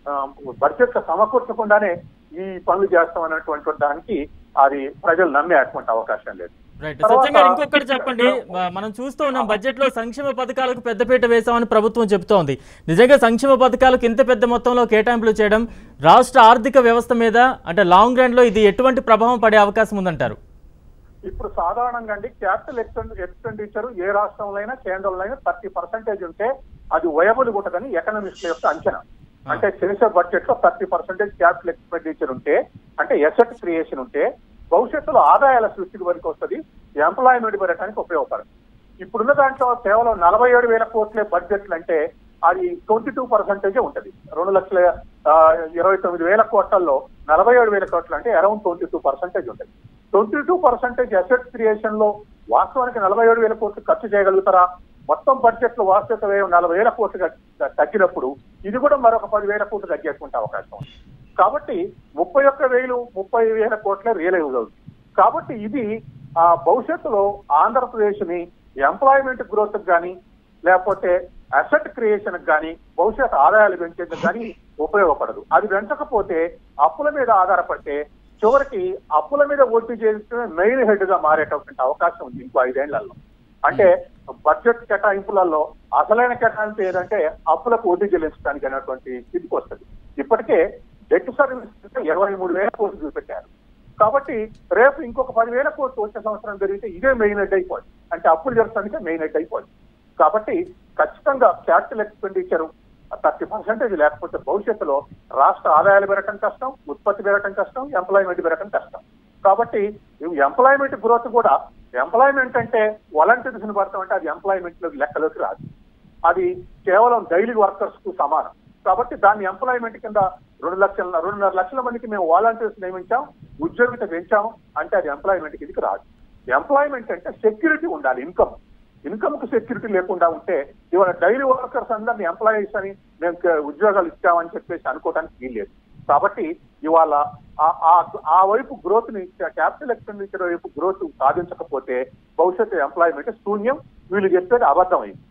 బడ్జెట్ సమకూర్చకుండానే ఈ పనులు చేస్తాం అన్నటువంటి దానికి అది ప్రజలు నమ్మేటువంటి అవకాశం లేదు రైట్ తర్వాత- సత్యం గారు ఇంకొకటి చెప్పండి మ- మనం చూస్తూ ఉన్నాం బడ్జెట్ లో సంక్షేమ పథకాలకు పెద్దపీట వేశామని ప్రభుత్వం చెబుతోంది నిజంగా సంక్షేమ పథకాలకు ఇంత పెద్ద మొత్తంలో కేటాయింపులు చేయడం రాష్ట్ర ఆర్థిక వ్యవస్థ మీద అంటే లాంగ్ రన్ లో ఇది ఎటువంటి ప్రభావం పడే అవకాశం ఉందంటారు ఇప్పుడు సాధారణంగా అండి క్యాపిటల్ ఎక్స్పెండిచర్ ఏ రాష్ట్రంలో అయినా కేంద్రంలో అయినా థర్టీ పర్సెంటేజ్ ఉంటే అది వయబుల్ ఉంటుందని ఎకనామిస్ట్ల యొక్క అంచనా అంటే చేసే బడ్జెట్ లో థర్టీ పర్సెంటేజ్ క్యాపిటల్ ఎక్స్పెండిచర్ ఉంటే అంటే ఎసెట్ క్రియేషన్ ఉంటే భవిష్యత్తులో ఆదాయాల సృష్టికి వరకు వస్తుంది ఎంప్లాయ్మెంట్ పెరగడానికి ఉపయోగపడుతుంది ఇప్పుడున్న దాంట్లో కేవలం నలభై ఏడు వేల కోట్లే బడ్జెట్లు అంటే అది ట్వంటీ టూ పర్సెంటేజే ఉంటుంది రెండు లక్షల ఆ, ఇరవై తొమ్మిది వేల కోట్లలో నలభై ఏడు వేల కోట్లు అంటే అరౌండ్ ట్వంటీ టూ పర్సెంటేజ్ ఉంటుంది twenty two percentage asset creation లో వాస్తవానికి నలభై ఏడు వేల కోట్లు ఖర్చు చేయగలుగుతారా మొత్తం బడ్జెట్ లో వాస్తవిక వ్యయం నలభై వేల కోట్లు తగ్గ- తగ్గినప్పుడు ఇది కూడా మరొక పది వేల కోట్లు తగ్గేటువంటి అవకాశం ఉంది కాబట్టి ముప్పై ఒక్క వేలు ముప్పై వేల కోట్ల రియలైజ్ అవుతుంది కాబట్టి ఇది ఆ భవిష్యత్తులో ఆంధ్రప్రదేశ్ ని ఎంప్లాయ్మెంట్ గ్రోత్ కానీ లేకపోతే అసెట్ క్రియేషన్ కానీ భవిష్యత్ ఆదాయాలు పెంచేందుకు కానీ ఉపయోగపడదు అది పెంచకపోతే అప్పుల మీద ఆధారపడితే చివరికి అప్పుల మీద వడ్డీ చేస్తే మెయిన్ హెడ్ గా మారేటటువంటి అవకాశం ఉంది ఇంకో ఐదేళ్లలో అంటే బడ్జెట్ కేటాయింపులలో అసలైన కేటాయింపు ఏదంటే అప్పులకు వడ్డీ చెల్లించడానికి అనేటువంటి స్థితికి వస్తుంది ఇప్పటికే డెట్ సర్వీస్ ఇరవై మూడు వేల కోట్లు చూపెట్టారు కాబట్టి రేపు ఇంకొక పదివేల కోట్లు వచ్చే సంవత్సరం జరిగితే ఇదే మెయిన్ హెడ్ అయిపోయింది అంటే అప్పులు జరగడానికి మెయిన్ హెడ్ అయిపోయింది కాబట్టి ఖచ్చితంగా క్యాపిటల్ ఎక్స్పెండిచర్ థర్టీ పర్సెంటేజ్ లేకపోతే భవిష్యత్తులో రాష్ట్ర ఆదాయాలు పెరగటం కష్టం ఉత్పత్తి పెరగటం కష్టం ఎంప్లాయ్మెంట్ పెరగటం కష్టం కాబట్టి ఎంప్లాయ్మెంట్ గ్రోత్ కూడా ఎంప్లాయ్మెంట్ అంటే వాలంటీర్స్ ని పడతాం అంటే అది ఎంప్లాయ్మెంట్ లెక్కలోకి రాదు అది కేవలం డైలీ వర్కర్స్ కు సమానం కాబట్టి దాన్ని ఎంప్లాయ్మెంట్ కింద రెండు లక్షల రెండున్నర లక్షల మందికి మేము వాలంటీర్స్ నియమించాం ఉద్యోగిత పెంచాం అంటే అది ఎంప్లాయ్మెంట్ కిందకి రాదు ఎంప్లాయ్మెంట్ అంటే సెక్యూరిటీ ఉండాలి ఇన్కమ్ ఇన్కమ్ కు సెక్యూరిటీ లేకుండా ఉంటే ఇవాళ డైలీ వర్కర్స్ అందరినీ ఎంప్లాయీస్ అని మేము క- ఉద్యోగాలు ఇచ్చామని చెప్పేసి అనుకోవడానికి వీల్లేదు కాబట్టి ఇవాళ ఆ- ఆ- ఆ వైపు గ్రోత్ ని క్యాపిటల్ ఎక్స్పెండిచర్ వైపు గ్రోత్ సాధించకపోతే భవిష్యత్తు ఎంప్లాయ్మెంట్ శూన్యం వీళ్ళు చెప్పేది అబద్ధమైంది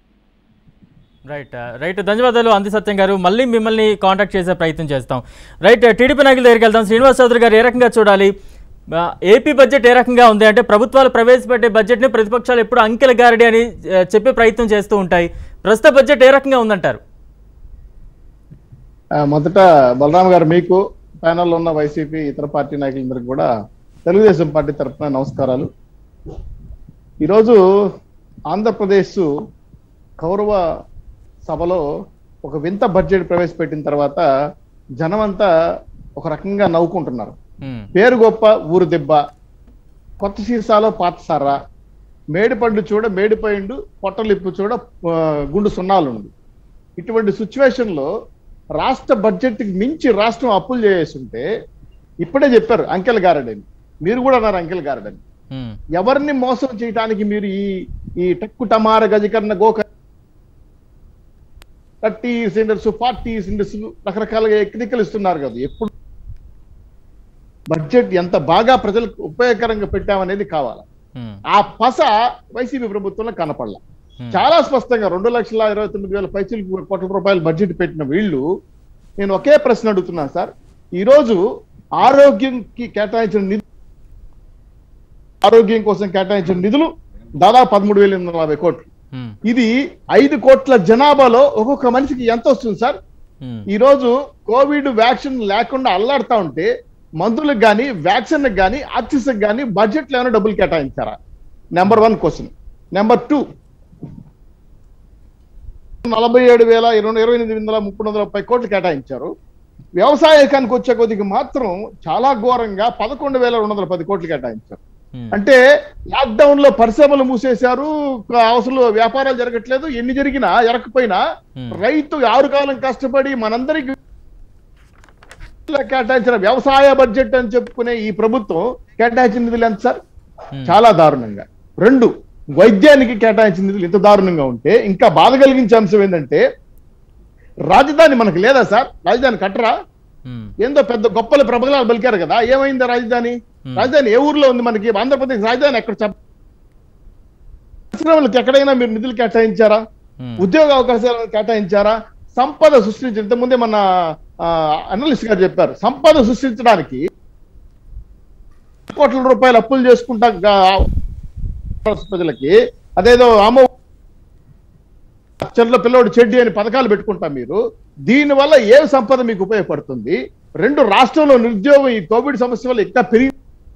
రైట్ రైట్ ధన్యవాదాలు అంది సత్యం గారు మళ్ళీ మిమ్మల్ని కాంటాక్ట్ చేసే ప్రయత్నం చేస్తాం రైట్ టీడీపీ నాయకుల దగ్గరికి వెళ్దాం శ్రీనివాస్ చౌదరి గారు ఏ రకంగా చూడాలి ఆ, ఏపీ బడ్జెట్ ఏ రకంగా ఉంది అంటే ప్రభుత్వాలు ప్రవేశపెట్టే బడ్జెట్ని ప్రతిపక్షాలు ఎప్పుడు అంకెల గారడి అని ఆ, చెప్పే ప్రయత్నం చేస్తూ ఉంటాయి ప్రస్తుత బడ్జెట్ ఏ రకంగా ఉందంటారు ఆ, మొదట బలరాం గారు మీకు ప్యానల్లో ఉన్న వైసీపీ ఇతర పార్టీ నాయకులందరికీ కూడా తెలుగుదేశం పార్టీ తరఫున నమస్కారాలు ఈరోజు ఆంధ్రప్రదేశ్ కౌరవ సభలో ఒక వింత బడ్జెట్ ప్రవేశపెట్టిన తర్వాత జనమంతా ఒక రకంగా నవ్వుకుంటున్నారు ఉమ్, పేరు గొప్ప ఊరు దెబ్బ కొత్త సీసాలో పాత సారా మేడిపండు చూడ మేడిపోయిండు పొట్టలిప్పు చూడ ఆ, గుండు సున్నాలుండు ఇటువంటి సిచ్యువేషన్ లో రాష్ట్ర బడ్జెట్ కి మించి రాష్ట్రం అప్పులు చేస్తుంటే ఇప్పుడే చెప్పారు అంకెల్ గారడని మీరు కూడా అన్నారు అంకెల్ గారడని ఉమ్, ఎవరిని మోసం చేయడానికి మీరు ఈ ఈ టక్కు టమార గజకర్ణ గోక థర్టీ ఇండెక్స్ ఫార్టీ ఇండెక్స్ రకరకాలుగా ఎక్నికలు ఇస్తున్నారు కదా ఎప్పుడు బడ్జెట్ ఎంత బాగా ప్రజలకు ఉపయోగకరంగా పెట్టామనేది కావాలి ఉమ్, ఆ పస వైసీపీ ప్రభుత్వంలో కనపడలా Hmm. చాలా స్పష్టంగా రెండు లక్షల ఇరవై తొమ్మిది వేల పైసలు కోట్ల రూపాయలు బడ్జెట్ పెట్టిన వీళ్ళు నేను ఒకే ప్రశ్న అడుగుతున్నాను సార్ ఈ రోజు ఆరోగ్యంకి కేటాయించిన నిధులు ఆరోగ్యం కోసం కేటాయించిన నిధులు దాదాపు పదమూడు వేల ఎనిమిది వందల నలభై కోట్లు ఉమ్, ఇది ఐదు కోట్ల జనాభాలో ఒక్కొక్క మనిషికి ఎంత వస్తుంది సార్ ఉమ్, ఈ రోజు కోవిడ్ వ్యాక్సిన్ లేకుండా అల్లాడుతా ఉంటే మందులకు కానీ వ్యాక్సిన్ కానీ ఆక్సిజన్ కానీ బడ్జెట్లో ఏమైనా డబ్బులు కేటాయించారా number one question number two నలభై ఏడు వేల ఇరవై ఇరవై ఎనిమిది వందల ముప్పై వందల ముప్పై కోట్లు కేటాయించారు వ్యవసాయకానికి వచ్చే కొద్దికి మాత్రం చాలా ఘోరంగా పదకొండు వేల రెండు వందల పది కోట్లు కేటాయించారు ఉమ్, అంటే లాక్డౌన్ లో పరిశ్రమలు మూసేశారు అవసరం వ్యాపారాలు జరగట్లేదు ఎన్ని జరిగినా ఎరకపోయినా Hmm. రైతు ఆరు కాలం కష్టపడి మనందరికి కేటాయించిన వ్యవసాయ బడ్జెట్ అని చెప్పుకునే ఈ ప్రభుత్వం కేటాయించిన నిధులు ఎంత సార్ Hmm. చాలా దారుణంగా రెండు వైద్యానికి కేటాయించిన నిధులు ఇంత దారుణంగా ఉంటే ఇంకా బాధ కలిగించే అంశం ఏంటంటే రాజధాని మనకు లేదా సార్ రాజధాని కట్టరా ఉమ్, ఏందో పెద్ద గొప్పల ప్రబలాలు పలికారు కదా ఏమైందా రాజధాని Hmm. రాజధాని ఏ ఊర్లో ఉంది మనకి ఆంధ్రప్రదేశ్ రాజధాని ఎక్కడ చెప్ప పరిశ్రమలకు ఎక్కడైనా మీరు నిధులు కేటాయించారా ఉమ్, ఉద్యోగ అవకాశాలను కేటాయించారా సంపద సృష్టించి ఇంతకుముందే మన అనలిస్ట్ గారు చెప్పారు సంపద సృష్టించడానికి కోట్ల రూపాయలు అప్పులు చేసుకుంటా గా- ప్రజలకి అదేదో అమ్మ చెర్ల పిల్లోడు చెడ్డి అని పథకాలు పెట్టుకుంటాం మీరు దీనివల్ల ఏ సంపద మీకు ఉపయోగపడుతుంది రెండు రాష్ట్రంలో నిరుద్యోగం ఈ కోవిడ్ సమస్య వల్ల ఇంకా పెరిగి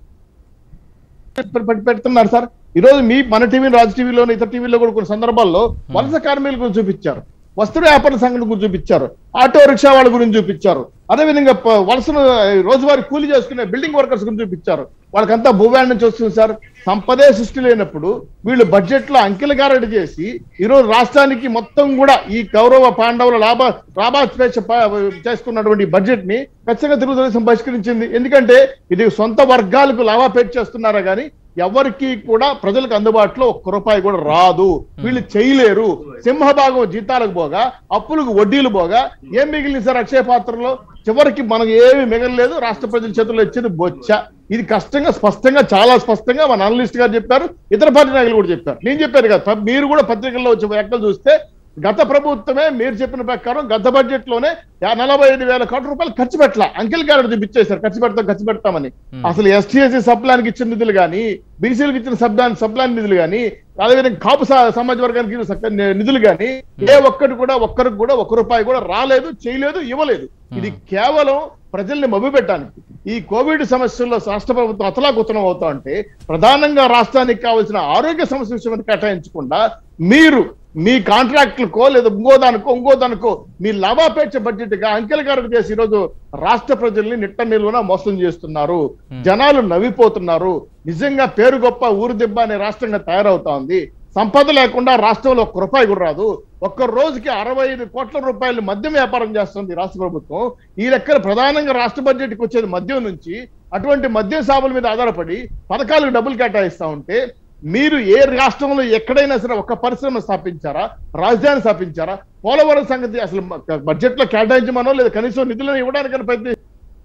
పె- పె- పెడుతున్నారు సార్ ఈ రోజు మీ మన టీవీ రాజు టీవీలో ఇతర టీవీలో కూడా కొన్ని సందర్భాల్లో వలస కార్మికుల గురించి చూపించారు వస్త్ర వ్యాపార సంఘటన గురించి చూపించారు ఆటో రిక్షా వాళ్ళ గురించి చూపించారు అదేవిధంగా ప- వలసను రోజువారీ కూలీ చేసుకునే బిల్డింగ్ వర్కర్స్ గురించి చూపించారు వాళ్ళకంతా భూవ్యాన్ నుంచి వస్తుంది సార్ సంపదే సృష్టి లేనప్పుడు వీళ్ళు బడ్జెట్ లో అంకెల గారడి చేసి ఈ రోజు రాష్ట్రానికి మొత్తం కూడా ఈ కౌరవ పాండవుల లాభ లాభాపేక్ష ప- చేసుకున్నటువంటి బడ్జెట్ ని ఖచ్చితంగా తెలుగుదేశం బహిష్కరించింది ఎందుకంటే ఇది సొంత వర్గాలకు లాభాపేక్ష చేస్తున్నారా గానీ ఎవరికి కూడా ప్రజలకు అందుబాటులో ఒక్క రూపాయి కూడా రాదు వీళ్ళు చేయలేరు సింహభాగం జీతాలకు పోగా అప్పులకు వడ్డీలు పోగా ఏం మిగిలింది సార్ అక్షయ పాత్రలో చివరికి మనకు ఏమి మిగలలేదు రాష్ట్ర ప్రజల చేతుల్లో ఇచ్చేది బొచ్చ ఇది కష్టంగా స్పష్టంగా చాలా స్పష్టంగా మన అనలిస్ట్ గారు చెప్పారు ఇతర పార్టీ నాయకులు కూడా చెప్పారు నేను చెప్పాను కదా ప- మీరు కూడా పత్రికల్లో వచ్చే వ్యాఖ్యలు చూస్తే గత ప్రభుత్వమే మీరు చెప్పిన ప్రకారం గత బడ్జెట్ లోనే యా- నలభై ఐదు వేల కోట్ల రూపాయలు ఖర్చు పెట్టాల అంకెల్ గారు చూపించేశారు ఖర్చు పెడతాం ఖర్చు పెడతామని అసలు ఎస్టీఎస్సీ సబ్లానికి ఇచ్చిన నిధులు కానీ బీసీలకు ఇచ్చిన సబ్లాన్ సబ్లాన్ నిధులు కానీ అదేవిధంగా కాపు స- సమాజ వర్గానికి ఇచ్చిన సక్క- నిధులు కానీ ఏ ఒక్కటి కూడా ఒక్కరికి కూడా ఒక్క రూపాయి కూడా రాలేదు చేయలేదు ఇవ్వలేదు ఇది కేవలం ప్రజల్ని మభ్యపెట్టడానికి ఈ కోవిడ్ సమస్యల్లో రాష్ట్ర ప్రభుత్వం అతలాకుతలం అవుతా ఉంటే ప్రధానంగా రాష్ట్రానికి కావాల్సిన ఆరోగ్య సమస్య విషయం కేటాయించకుండా మీరు మీ కాంట్రాక్టులకో లేదా ఇంకో దానికో ఇంకో దానికో మీ లాభాపేక్ష బడ్జెట్ గా అంకెల గారు చేసి ఈరోజు రాష్ట్ర ప్రజల్ని నిట్ట నిలువన మోసం చేస్తున్నారు జనాలు నవ్విపోతున్నారు నిజంగా పేరు గొప్ప ఊరు దెబ్బ అనే రాష్ట్రంగా తయారవుతా ఉంది సంపద లేకుండా రాష్ట్రంలో ఒక్క రూపాయి కూడా రాదు ఒక్క రోజుకి అరవై ఐదు కోట్ల రూపాయలు మద్యం వ్యాపారం చేస్తుంది రాష్ట్ర ప్రభుత్వం ఈ లెక్కన ప్రధానంగా రాష్ట్ర బడ్జెట్కి వచ్చేది మద్యం నుంచి అటువంటి మద్యం సాగుల మీద ఆధారపడి పథకాలకు డబ్బులు కేటాయిస్తా ఉంటే మీరు ఏ రాష్ట్రంలో ఎక్కడైనా సరే ఒక పరిశ్రమ స్థాపించారా రాజధాని స్థాపించారా పోలవరం సంగతి అసలు బడ్జెట్ లో కేటాయించమనో లేదా కనీసం నిధులను ఇవ్వడానికైనా ప్రయత్ని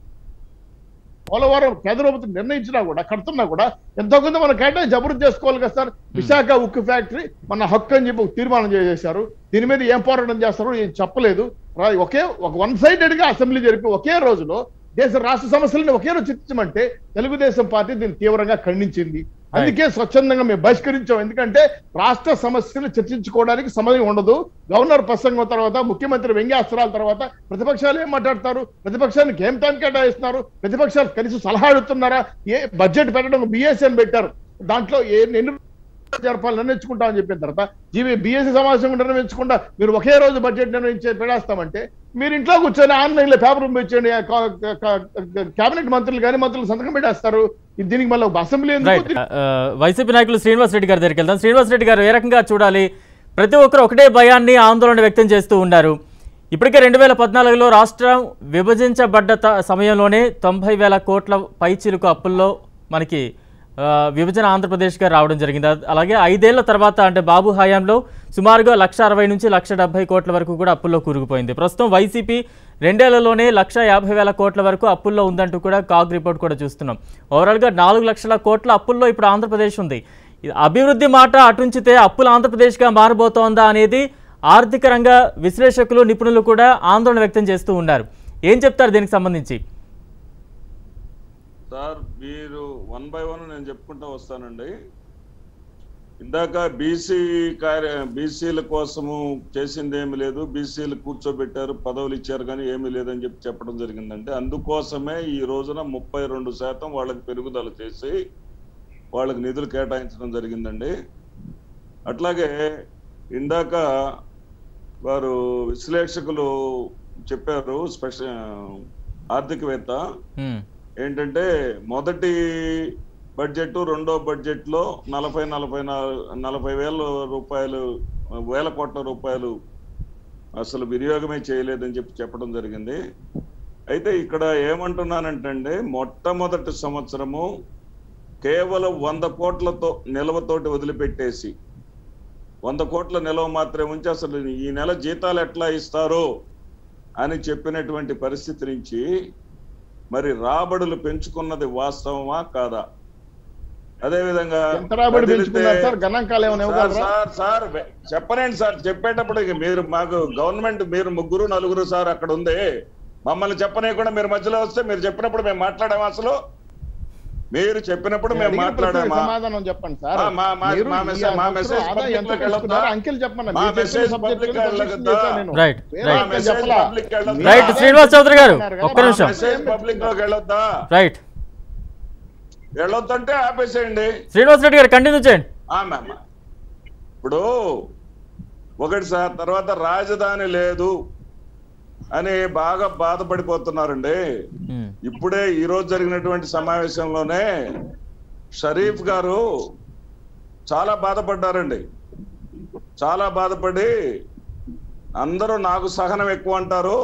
పోలవరం కేంద్ర ప్రభుత్వం నిర్ణయించినా కూడా కడుతున్నా కూడా ఎంతో కొంత మనం కేటాయించి అభివృద్ధి చేసుకోవాలి కదా సార్ విశాఖ ఉక్కు ఫ్యాక్టరీ మన హక్కు అని చెప్పి ఒక తీర్మానం చేసేశారు దీని మీద ఏం పోరాటం చేస్తారో ఏం చెప్పలేదు రా- ఒకే ఒక వన్ సైడెడ్ గా అసెంబ్లీ జరిపి ఒకే రోజులో దేశ రాష్ట్ర సమస్యలను ఒకే రోజు చర్చించమంటే తెలుగుదేశం పార్టీ దీన్ని తీవ్రంగా ఖండించింది అందుకే స్వచ్ఛందంగా మేము బహిష్కరించాం ఎందుకంటే రాష్ట్ర సమస్యలు చర్చించుకోవడానికి సమయం ఉండదు గవర్నర్ ప్రసంగం తర్వాత ముఖ్యమంత్రి వ్యంగ్యాస్త్రాల తర్వాత ప్రతిపక్షాలు ఏం మాట్లాడతారు ప్రతిపక్షానికి ఏం టైం కేటాయిస్తున్నారు ప్రతిపక్షాలు కనీసం సలహా అడుగుతున్నారా ఏ బడ్జెట్ పెట్టడం బిఎస్సీ అని పెట్టారు దాంట్లో ఏ ఎన్ని జరపాలి నిర్ణయించుకుంటామని చెప్పిన తర్వాత జీవీ బీఎస్సీ సమావేశం నిర్ణయించకుండా మీరు ఒకే రోజు బడ్జెట్ నిర్ణయించే పెడేస్తామంటే మీరు ఇంట్లో కూర్చొని ఆన్లైన్ లో పేపర్ పంపించండి కేబినెట్ మంత్రులు కానీ మంత్రులు సంతకం పెట్టేస్తారు ఇది దీనికి మళ్ళీ ఒక అసెంబ్లీ ఎందుకు రైట్ వైసీపీ నాయకులు శ్రీనివాస్ రెడ్డి గారి దగ్గరికి వెళ్దాం శ్రీనివాస్ రెడ్డి గారు ఏ రకంగా చూడాలి ప్రతి ఒక్కరు ఒకటే భయాన్ని ఆందోళన వ్యక్తం చేస్తూ ఉన్నారు ఇప్పటికే రెండు వేల పద్నాలుగులో రాష్ట్రం విభజించబడ్డ త- సమయంలోనే తొంభై వేల కోట్ల పైచిలుకు అప్పుల్లో మనకి ఆ, విభజన ఆంధ్రప్రదేశ్గా రావడం జరిగింది అ- అలాగే ఐదేళ్ల తర్వాత అంటే బాబు హయాంలో సుమారుగా లక్ష అరవై నుంచి లక్ష డెబ్బై కోట్ల వరకు కూడా అప్పుల్లో కూరుకుపోయింది ప్రస్తుతం వైసీపీ రెండేళ్లలోనే లక్ష యాభై వేల కోట్ల వరకు అప్పుల్లో ఉందంటూ కూడా కాగ్ రిపోర్ట్ కూడా చూస్తున్నాం ఓవరాల్గా నాలుగు లక్షల కోట్ల అప్పుల్లో ఇప్పుడు ఆంధ్రప్రదేశ్ ఉంది ఇది అభివృద్ధి మాట అటుంచితే అప్పులు ఆంధ్రప్రదేశ్గా మారబోతోందా అనేది ఆర్థిక రంగ విశ్లేషకులు నిపుణులు కూడా ఆందోళన వ్యక్తం చేస్తూ ఉన్నారు ఏం చెప్తారు దీనికి సంబంధించి సార్ మీరు వన్ బై వన్ నేను చెప్పుకుంటూ వస్తానండి ఇందాక బీసీ కార్య బీసీల కోసము చేసింది ఏమి లేదు బీసీలు కూర్చోబెట్టారు పదవులు ఇచ్చారు కానీ ఏమీ లేదని చెప్పి చెప్పడం జరిగిందంటే అందుకోసమే ఈ రోజున ముప్పై రెండు శాతం వాళ్ళకి పెరుగుదల చేసి వాళ్ళకి నిధులు కేటాయించడం జరిగిందండి అట్లాగే ఇందాక వారు విశ్లేషకులు చెప్పారు స్పెషల్ ఆర్థికవేత్త హ్మ్. ఏంటంటే మొదటి బడ్జెట్ రెండో బడ్జెట్ లో నలభై నలభై నాలుగు నలభై వేల రూపాయలు వేల కోట్ల రూపాయలు అసలు వినియోగమే చేయలేదని చెప్పి చెప్పడం జరిగింది అయితే ఇక్కడ ఏమంటున్నానంటే మొట్టమొదటి సంవత్సరము కేవలం వంద కోట్లతో నిల్వతోటి వదిలిపెట్టేసి వంద కోట్ల నిల్వ మాత్రమే ఉంచి అసలు ఈ నెల జీతాలు ఎట్లా ఇస్తారో అని చెప్పినటువంటి పరిస్థితి నుంచి మరి రాబడులు పెంచుకున్నది వాస్తవమా కాదా అదే విధంగా ఎంత రాబడి కదిలితే- పెంచుకున్నారు సార్ గణాంకాలు ఏమైనా సార్ ఇవ్వగలరా సార్ సార్ వె- చెప్పనండి సార్ చెప్పేటప్పుడు ఇక మీరు మాకు గవర్నమెంట్ మీరు ముగ్గురు నలుగురు సార్ అక్కడ ఉంది మమ్మల్ని చెప్పనీయకుండా మీరు మధ్యలో వస్తే మీరు చెప్పినప్పుడు మేము మాట్లాడాము అసలు మీరు చెప్పినప్పుడు మేము అడిగిన ప్రశ్నకి మాట్లాడామా సమాధానం చెప్పండి సార్ ఆ, మా- మా- మీరు మా ఈ మెసేజ్- మా సంవత్సరం మెసేజ్ ఆదాయం ఎంత పబ్లిక్లోకి పెంచుకున్నారో వెళ్ళొద్దా? అంకెలు చెప్పండి మా మీరు చెప్పిన మెసేజ్ subject పబ్లిక్లోకి గురించి వెళ్ళొద్దా? చేశాను నేను. రైట్ వేరే రైట్ అంకెలు మెసేజ్ చెప్పలా. పబ్లిక్ వెళ్ళొద్దా? మీరు రైట్ శ్రీనివాస్ చౌదరి గారు అన్నారు ఒక్క కదా, నిమిషం మెసేజ్ పబ్లిక్ లోకి వెళ్ళొద్దా రైట్ వెళ్ళొద్దంటే ఆపేసేయండి శ్రీనివాస్ రెడ్డి గారు కంటిన్యూ చేయండి ఆ మ్యామ్ ఇప్పుడు ఒకటి సార్ తర్వాత రాజధాని లేదు అని బాగా బాధపడిపోతున్నారండి హ్మ్. ఇప్పుడే ఈ రోజు జరిగినటువంటి సమావేశంలోనే షరీఫ్ గారు చాలా బాధపడ్డారండి చాలా బాధపడి అందరూ నాకు సహనం ఎక్కువ అంటారు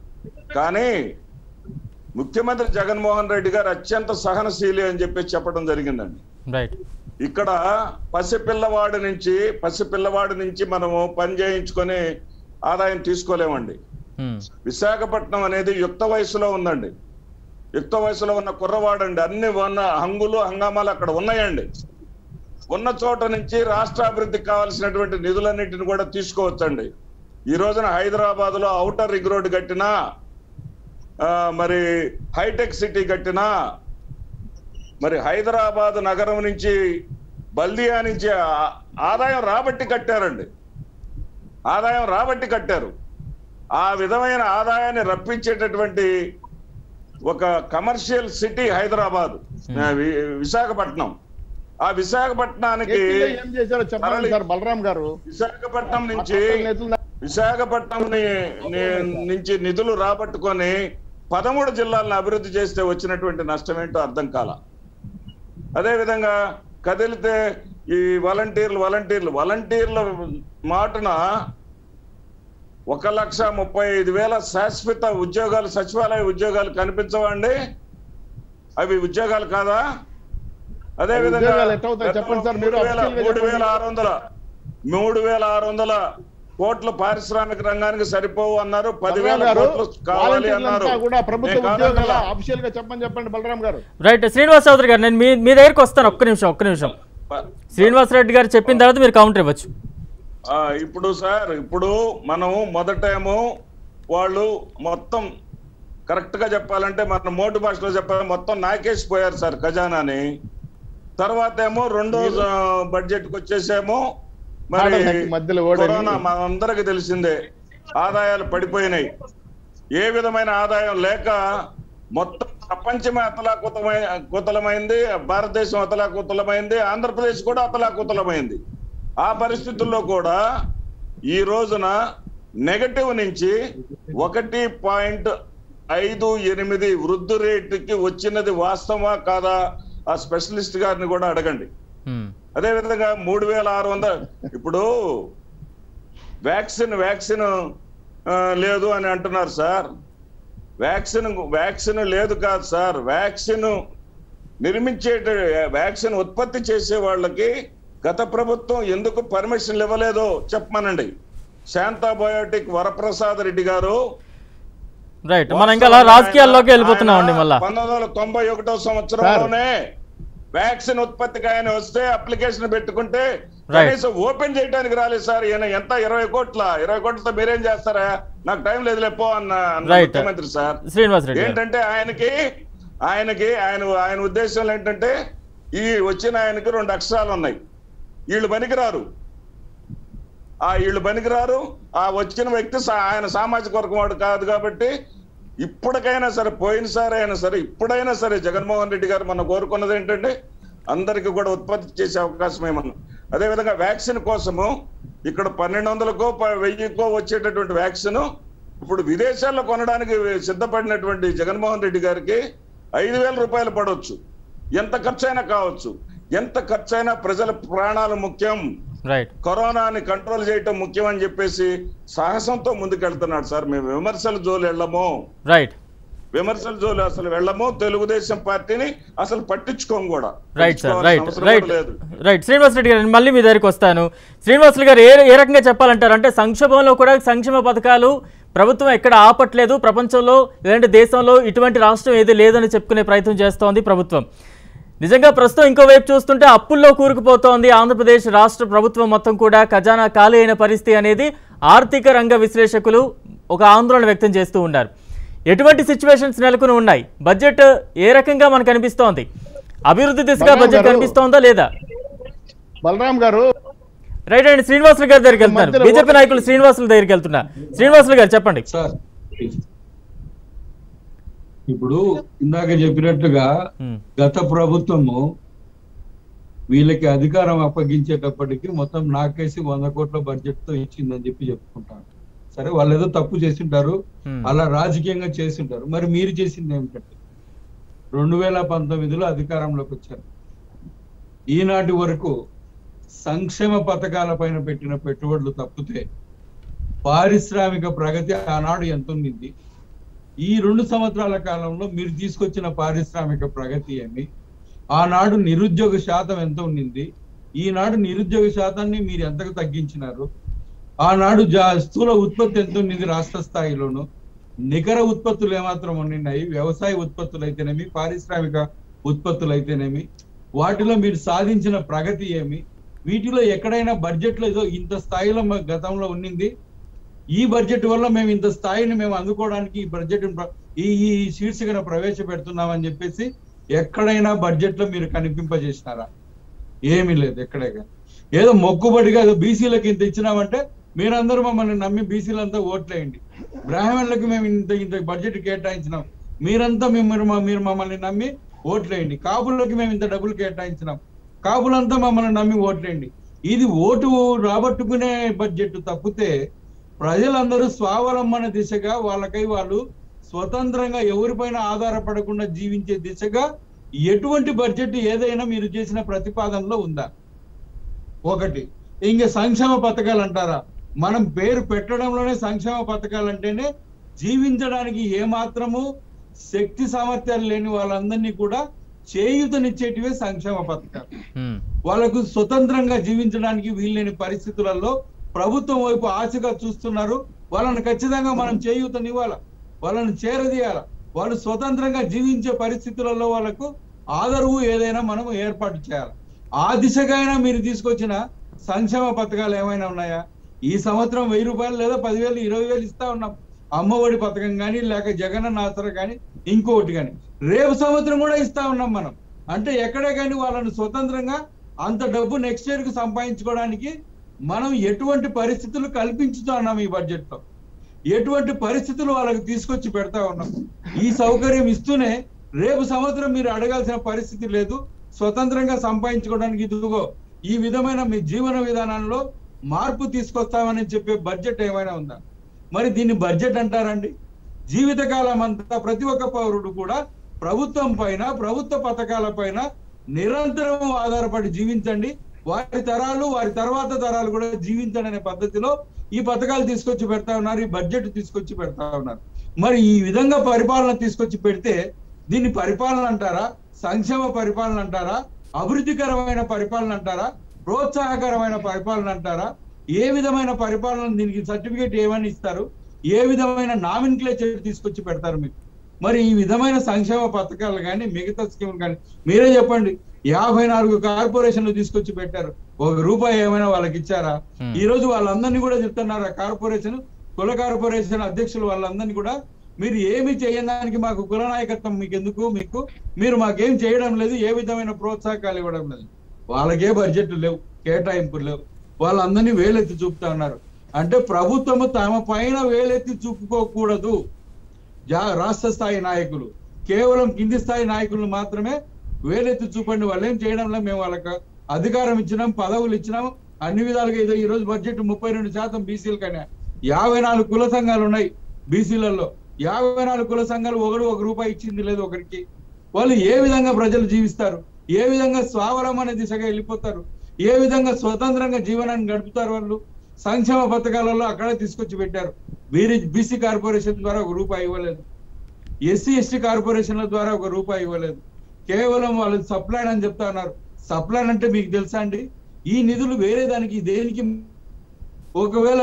కానీ ముఖ్యమంత్రి జగన్మోహన్ రెడ్డి గారు అత్యంత సహనశీలి అని చెప్పి చెప్పడం జరిగిందండి రైట్ ఇక్కడ పసిపిల్లవాడి నుంచి పసిపిల్లవాడి నుంచి మనము పని చేయించుకొని ఆదాయం తీసుకోలేమండి హ్మ్. విశాఖపట్నం అనేది యుక్త వయసులో ఉందండి యుక్త వయసులో ఉన్న కుర్రవాడండి అన్ని ఉన్న హంగులు హంగామాలు అక్కడ ఉన్నాయండి ఉన్న చోట నుంచి రాష్ట్ర అభివృద్ధికి కావాల్సినటువంటి నిధులన్నింటిని కూడా తీసుకోవచ్చండి ఈ రోజున హైదరాబాద్ లో ఔటర్ రింగ్ రోడ్ కట్టినా ఆ, మరి హైటెక్ సిటీ కట్టినా మరి హైదరాబాద్ నగరం నుంచి బల్దియా నుంచి ఆ- ఆదాయం రాబట్టి కట్టారండి ఆదాయం రాబట్టి కట్టారు ఆ విధమైన ఆదాయాన్ని రప్పించేటటువంటి ఒక కమర్షియల్ సిటీ హైదరాబాద్ ఆ, వి- విశాఖపట్నం ఆ విశాఖపట్నానికి ఏపీలో ఏం చేశారో చెప్పండి తరలి- సార్ బలరాం గారు విశాఖపట్నం నుంచి అసలు నేతలు విశాఖపట్నం ని- ని- నుంచి నిధులు రాబట్టుకొని పదమూడు జిల్లాలను అభివృద్ధి చేస్తే వచ్చినటువంటి నష్టం ఏంటో అర్థం కాల అదే విధంగా కదిలితే ఈ వాలంటీర్లు వాలంటీర్లు వాలంటీర్ల మాటన ఒక లక్ష ముప్పై ఐదు వేల శాశ్వత ఉద్యోగాలు సచివాలయ ఉద్యోగాలు కనిపించవండి అవి ఉద్యోగాలు కాదా అదే అవి విధంగా ఉద్యోగాలు ఎట్ట అవుతాయి? చెప్పండి సార్, మీరు మూడు వేల అఫీషియల్గా మూడు వేల చెప్పండి. ఆరు వందల మూడు వేల ఆరు వందల కోట్ల పారిశ్రామిక రంగానికి సరిపోవు అన్నారు పదివేల బలరాం గారు కోట్లు కావాలి వాలంటీర్లంతా అన్నారు కూడా ప్రభుత్వ నేను ఉద్యోగాల కాదనలా. అఫీషియల్ గా చెప్పని చెప్పండి బలరాం గారు రైట్ శ్రీనివాస్ చౌదరి గారు నేను మీ మీ దగ్గరికి వస్తాను ఒక్క నిమిషం ఒక్క నిమిషం ప- శ్రీనివాస్ రెడ్డి గారు చెప్పిన తర్వాత మీరు కౌంటర్ ఇవ్వచ్చు ఆ, ఇప్పుడు సార్ ఇప్పుడు మనం మొదటేమో వాళ్ళు మొత్తం కరెక్ట్ గా చెప్పాలంటే మన మోటు భాషలో చెప్పాలి మొత్తం నాకేసిపోయారు సార్ ఖజానాని తర్వాత ఏమో రెండో బడ్జెట్ కి వచ్చేసేమో మరి ఆడల హక్కు మధ్యలో ఓడని. కరోనా మనందరికి తెలిసిందే ఆదాయాలు పడిపోయినాయి ఏ విధమైన ఆదాయం లేక మొత్తం ప్రపంచమే అతలాకుతమై కుతలమైంది భారతదేశం అతలాకుతలమైంది ఆంధ్రప్రదేశ్ కూడా అతలాకుతలమైంది ఆ పరిస్థితుల్లో కూడా ఈ రోజున నెగటివ్ నుంచి ఒకటి పాయింట్ ఐదు ఎనిమిది వృద్ధి రేటుకి వచ్చినది వాస్తవా కాదా ఆ స్పెషలిస్ట్ గారిని కూడా అడగండి హ్మ్. అదే విధంగా మూడు వేల ఆరు వందలు ఇప్పుడు వ్యాక్సిన్ వ్యాక్సిన్ ఆ, లేదు అని అంటున్నారు సార్ వ్యాక్సిన్ వ్యాక్సిన్ లేదు కాదు సార్ వ్యాక్సిన్ నిర్మించే వ్యాక్సిన్ ఉత్పత్తి చేసే వాళ్ళకి గత ప్రభుత్వం ఎందుకు పర్మిషన్ ఇవ్వలేదో చెప్పమనండి శాంతా బయోటిక్ వరప్రసాద్ రెడ్డి గారు రైట్ మనం ఇంకా అలా రాజకీయాల్లోకి వెళ్ళిపోతున్నాం అండి మళ్ళా పంతొమ్మిది వందల తొంభై ఒకటో సంవత్సరంలోనే వ్యాక్సిన్ ఉత్పత్తికి ఆయన వస్తే అప్లికేషన్ పెట్టుకుంటే Right. కనీసం ఓపెన్ చేయడానికి రాలేదు సార్ ఈయన ఎంత ఇరవై కోట్ల ఇరవై కోట్లతో మీరేం చేస్తారా నాకు టైం లేదు లేపో అన్న అన్న Right. ముఖ్యమంత్రి సార్ శ్రీనివాస్ రెడ్డి గారు ఏంటంటే ఆయనకి ఆయనకి ఆయన ఆయన ఉద్దేశంలో ఏంటంటే ఈ వచ్చిన ఆయనకి రెండు అక్షరాలు ఉన్నాయి వీళ్ళు పనికిరారు ఆ వీళ్ళు పనికిరారు ఆ వచ్చిన వ్యక్తి సా- ఆయన సామాజిక వర్గం వాడు కాదు కాబట్టి ఇప్పటికైనా సరే పోయినసారి అయినా సరే ఇప్పుడైనా సరే జగన్మోహన్ రెడ్డి గారు మనం కోరుకున్నది ఏంటంటే అందరికీ కూడా ఉత్పత్తి చేసే అవకాశం ఏమన్నా అదేవిధంగా వ్యాక్సిన్ కోసము ఇక్కడ పన్నెండు వందలకో ప- వెయ్యికో వచ్చేటటువంటి వ్యాక్సిన్ ఇప్పుడు విదేశాల్లో కొనడానికి సిద్ధపడినటువంటి జగన్మోహన్ రెడ్డి గారికి ఐదు వేల రూపాయలు పడవచ్చు ఎంత ఖర్చైనా కావచ్చు ఎంత ఖర్చైనా ప్రజల ప్రాణాలు ముఖ్యం రైట్ కరోనాని కంట్రోల్ చేయటం ముఖ్యం అని చెప్పేసి సాహసంతో ముందుకెళ్తున్నాడు సార్ మేము విమర్శల జోలు వెళ్ళము రైట్ విమర్శల జోలు అసలు వెళ్ళము తెలుగుదేశం పార్టీని అసలు పట్టించుకోము కూడా రైట్ సార్ పట్టించుకోవాల్సిన రైట్ అవసరం రైట్ కూడా లేదు రైట్ శ్రీనివాస్ రెడ్డి గారు నేను మళ్ళీ మీ దగ్గరికి వస్తాను శ్రీనివాసులు గారు ఏ ఏ రకంగా చెప్పాలంటారు అంటే సంక్షేమంలో కూడా సంక్షేమ పథకాలు ప్రభుత్వం ఎక్కడ ఆపట్లేదు ప్రపంచంలో లేదంటే దేశంలో ఇటువంటి రాష్ట్రం ఏది లేదని చెప్పుకునే ప్రయత్నం చేస్తోంది ప్రభుత్వం నిజంగా ప్రస్తుతం ఇంకో వైపు చూస్తుంటే అప్పుల్లో కూరుకుపోతోంది ఆంధ్రప్రదేశ్ రాష్ట్ర ప్రభుత్వం మొత్తం కూడా ఖజానా ఖాళీ అయిన పరిస్థితి అనేది ఆర్థిక రంగ విశ్లేషకులు ఒక ఆందోళన వ్యక్తం చేస్తూ ఉన్నారు ఎటువంటి సిచ్యువేషన్స్ నెలకొని ఉన్నాయి బడ్జెట్ ఏ రకంగా మనకు అనిపిస్తోంది అభివృద్ధి దిశగా బలరాం బడ్జెట్ గారు- కనిపిస్తోందా లేదా బలరాం గారు రైట్ అండి శ్రీనివాసులు గారి దగ్గరికి వెళ్తున్నారు మధ్యలో బీజేపీ ఓటర్ నాయకులు శ్రీనివాసుల దగ్గరికి వెళ్తున్నా శ్రీనివాసులు గారు చెప్పండి సార్ ఇప్పుడు ఇందాక చెప్పినట్టుగా ఉమ్, గత ప్రభుత్వము వీళ్ళకి అధికారం అప్పగించేటప్పటికి మొత్తం నాకేసి వంద కోట్ల బడ్జెట్ తో ఇచ్చిందని చెప్పి చెప్పుకుంటారు సరే వాళ్ళు ఏదో తప్పు చేసింటారు ఉమ్, అలా రాజకీయంగా చేసింటారు మరి మీరు చేసింది ఏమిటంటే రెండు వేల పంతొమ్మిదిలో అధికారంలోకి వచ్చారు ఈనాటి వరకు సంక్షేమ పథకాల పైన పెట్టిన పెట్టుబడులు తప్పితే పారిశ్రామిక ప్రగతి ఆనాడు ఎంత ఉండింది ఈ రెండు సంవత్సరాల కాలంలో మీరు తీసుకొచ్చిన పారిశ్రామిక ప్రగతి ఏమి ఆనాడు నిరుద్యోగ శాతం ఎంత ఉండింది ఈనాడు నిరుద్యోగ శాతాన్ని మీరు ఎంతకు తగ్గించినారు ఆనాడు జా- స్థూల ఉత్పత్తి ఎంత ఉండింది రాష్ట్ర స్థాయిలోను నికర ఉత్పత్తులు ఏమాత్రం ఉండినాయి వ్యవసాయ ఉత్పత్తులు అయితేనేమి పారిశ్రామిక ఉత్పత్తులు అయితేనేమి వాటిలో మీరు సాధించిన ప్రగతి ఏమి వీటిలో ఎక్కడైనా బడ్జెట్ లో ఏదో ఇంత స్థాయిలో మ- గతంలో ఉండింది ఈ బడ్జెట్ వల్ల మేము ఇంత స్థాయిని మేము అందుకోవడానికి ఈ బడ్జెట్ ఈ ఈ శీర్షికన ప్రవేశపెడుతున్నామని చెప్పేసి ఎక్కడైనా బడ్జెట్ లో మీరు కనిపింపజేసినారా ఏమీ లేదు ఎక్కడే కానీ ఏదో మొక్కుబడిగా ఏదో బీసీలకు ఇంత ఇచ్చినామంటే మీరందరూ మమ్మల్ని నమ్మి బీసీలంతా ఓట్లేయండి బ్రాహ్మణులకు మేము ఇంత ఇంత బడ్జెట్ కేటాయించినాం మీరంతా మేము మీరు మమ్మల్ని నమ్మి ఓట్లేయండి కాపులకి మేము ఇంత డబ్బులు కేటాయించినాం కాపులంతా మమ్మల్ని నమ్మి ఓట్లేయండి ఇది ఓటు రాబట్టుకునే బడ్జెట్ తప్పితే ప్రజలందరూ స్వావలంబన దిశగా వాళ్ళకై వాళ్ళు స్వతంత్రంగా ఎవరిపైన ఆధారపడకుండా జీవించే దిశగా ఎటువంటి బడ్జెట్ ఏదైనా మీరు చేసిన ప్రతిపాదనలో ఉందా ఒకటి ఇంక సంక్షేమ పథకాలు అంటారా మనం పేరు పెట్టడంలోనే సంక్షేమ పథకాలు అంటేనే జీవించడానికి ఏమాత్రము శక్తి సామర్థ్యాలు లేని వాళ్ళందరినీ కూడా చేయూతనిచ్చేటివే సంక్షేమ పథకాలు ఉమ్, వాళ్ళకు స్వతంత్రంగా జీవించడానికి వీల్లేని పరిస్థితులలో ప్రభుత్వం వైపు ఆశగా చూస్తున్నారు వాళ్ళని ఖచ్చితంగా మనం చేయూతనివ్వాల వాళ్ళని చేరదీయాల వాళ్ళు స్వతంత్రంగా జీవించే పరిస్థితులలో వాళ్ళకు ఆదరవు ఏదైనా మనం ఏర్పాటు చేయాలి ఆ దిశగా అయినా మీరు తీసుకొచ్చిన సంక్షేమ పథకాలు ఏమైనా ఉన్నాయా ఈ సంవత్సరం వెయ్యి రూపాయలు లేదా పదివేలు ఇరవై వేలు ఇస్తా ఉన్నాం అమ్మఒడి పథకం కానీ లేక జగనన్న ఆసరా కానీ ఇంకొకటి కానీ రేపు సంవత్సరం కూడా ఇస్తా ఉన్నాం మనం అంటే ఎక్కడే కానీ వాళ్ళని స్వతంత్రంగా అంత డబ్బు నెక్స్ట్ ఇయర్ కు సంపాదించుకోవడానికి మనం ఎటువంటి పరిస్థితులు కల్పించుతా ఉన్నాం ఈ బడ్జెట్ లో ఎటువంటి పరిస్థితులు వాళ్ళకి తీసుకొచ్చి పెడతా ఉన్నాం ఈ సౌకర్యం ఇస్తూనే రేపు సంవత్సరం మీరు అడగాల్సిన పరిస్థితి లేదు స్వతంత్రంగా సంపాదించుకోవడానికి ఇదిగో ఈ విధమైన మీ జీవన విధానంలో మార్పు తీసుకొస్తామని చెప్పే బడ్జెట్ ఏమైనా ఉందా మరి దీన్ని బడ్జెట్ అంటారండి జీవితకాలం అంతా ప్రతి ఒక్క పౌరుడు కూడా ప్రభుత్వం పైన ప్రభుత్వ పథకాల పైన నిరంతరం ఆధారపడి జీవించండి వారి తరాలు వారి తర్వాత తరాలు కూడా జీవించండి అనే పద్ధతిలో ఈ పథకాలు తీసుకొచ్చి పెడతా ఉన్నారు ఈ బడ్జెట్ తీసుకొచ్చి పెడతా ఉన్నారు మరి ఈ విధంగా పరిపాలన తీసుకొచ్చి పెడితే దీన్ని పరిపాలన అంటారా సంక్షేమ పరిపాలన అంటారా అభివృద్ధికరమైన పరిపాలన అంటారా ప్రోత్సాహకరమైన పరిపాలన అంటారా ఏ విధమైన పరిపాలన దీనికి సర్టిఫికేట్ ఏమని ఇస్తారు ఏ విధమైన నామిన్క్లేచర్ తీసుకొచ్చి పెడతారు మీకు మరి ఈ విధమైన సంక్షేమ పథకాలు కానీ మిగతా స్కీములు కానీ మీరే చెప్పండి యాభై నాలుగు కార్పొరేషన్లు తీసుకొచ్చి పెట్టారు ఒక రూపాయి ఏమైనా వాళ్ళకి ఇచ్చారా Hmm. ఈ రోజు వాళ్ళందరినీ కూడా చెప్తున్నారు ఆ కార్పొరేషన్ కుల కార్పొరేషన్ అధ్యక్షులు వాళ్ళందరినీ కూడా మీరు ఏమి చేయడానికి మాకు కుల నాయకత్వం మీకు ఎందుకు మీకు మీరు మాకేం చేయడం లేదు ఏ విధమైన ప్రోత్సాహకాలు ఇవ్వడం లేదు వాళ్ళకే బడ్జెట్ లేవు కేటాయింపులు లేవు వాళ్ళందరినీ వేలెత్తి చూపుతా ఉన్నారు అంటే ప్రభుత్వము తమ పైన వేలెత్తి చూపుకోకూడదు జా- రాష్ట్ర స్థాయి నాయకులు కేవలం కింది స్థాయి నాయకులు మాత్రమే వేలెత్తి చూపండి వాళ్ళు ఏం చేయడంలో మేము వాళ్ళకి అధికారం ఇచ్చినాం పదవులు ఇచ్చినాం అన్ని విధాలుగా ఏదో ఈ రోజు బడ్జెట్ ముప్పై రెండు శాతం బీసీలు కన్నా యాభై నాలుగు కుల సంఘాలు ఉన్నాయి బీసీలలో యాభై నాలుగు కుల సంఘాలు ఒకడు ఒక రూపాయి ఇచ్చింది లేదు ఒకరికి వాళ్ళు ఏ విధంగా ప్రజలు జీవిస్తారు ఏ విధంగా స్వావలంబన దిశగా వెళ్ళిపోతారు ఏ విధంగా స్వతంత్రంగా జీవనాన్ని గడుపుతారు వాళ్ళు సంక్షేమ పథకాలలో అక్కడే తీసుకొచ్చి పెట్టారు వీరి బీసీ కార్పొరేషన్ ద్వారా ఒక రూపాయి ఇవ్వలేదు ఎస్సీ ఎస్టీ కార్పొరేషన్ల ద్వారా ఒక రూపాయి ఇవ్వలేదు కేవలం వాళ్ళు సప్లైన్ అని చెప్తా ఉన్నారు సప్లైన్ అంటే మీకు తెలుసా అండి ఈ నిధులు వేరే దానికి దేనికి ఒకవేళ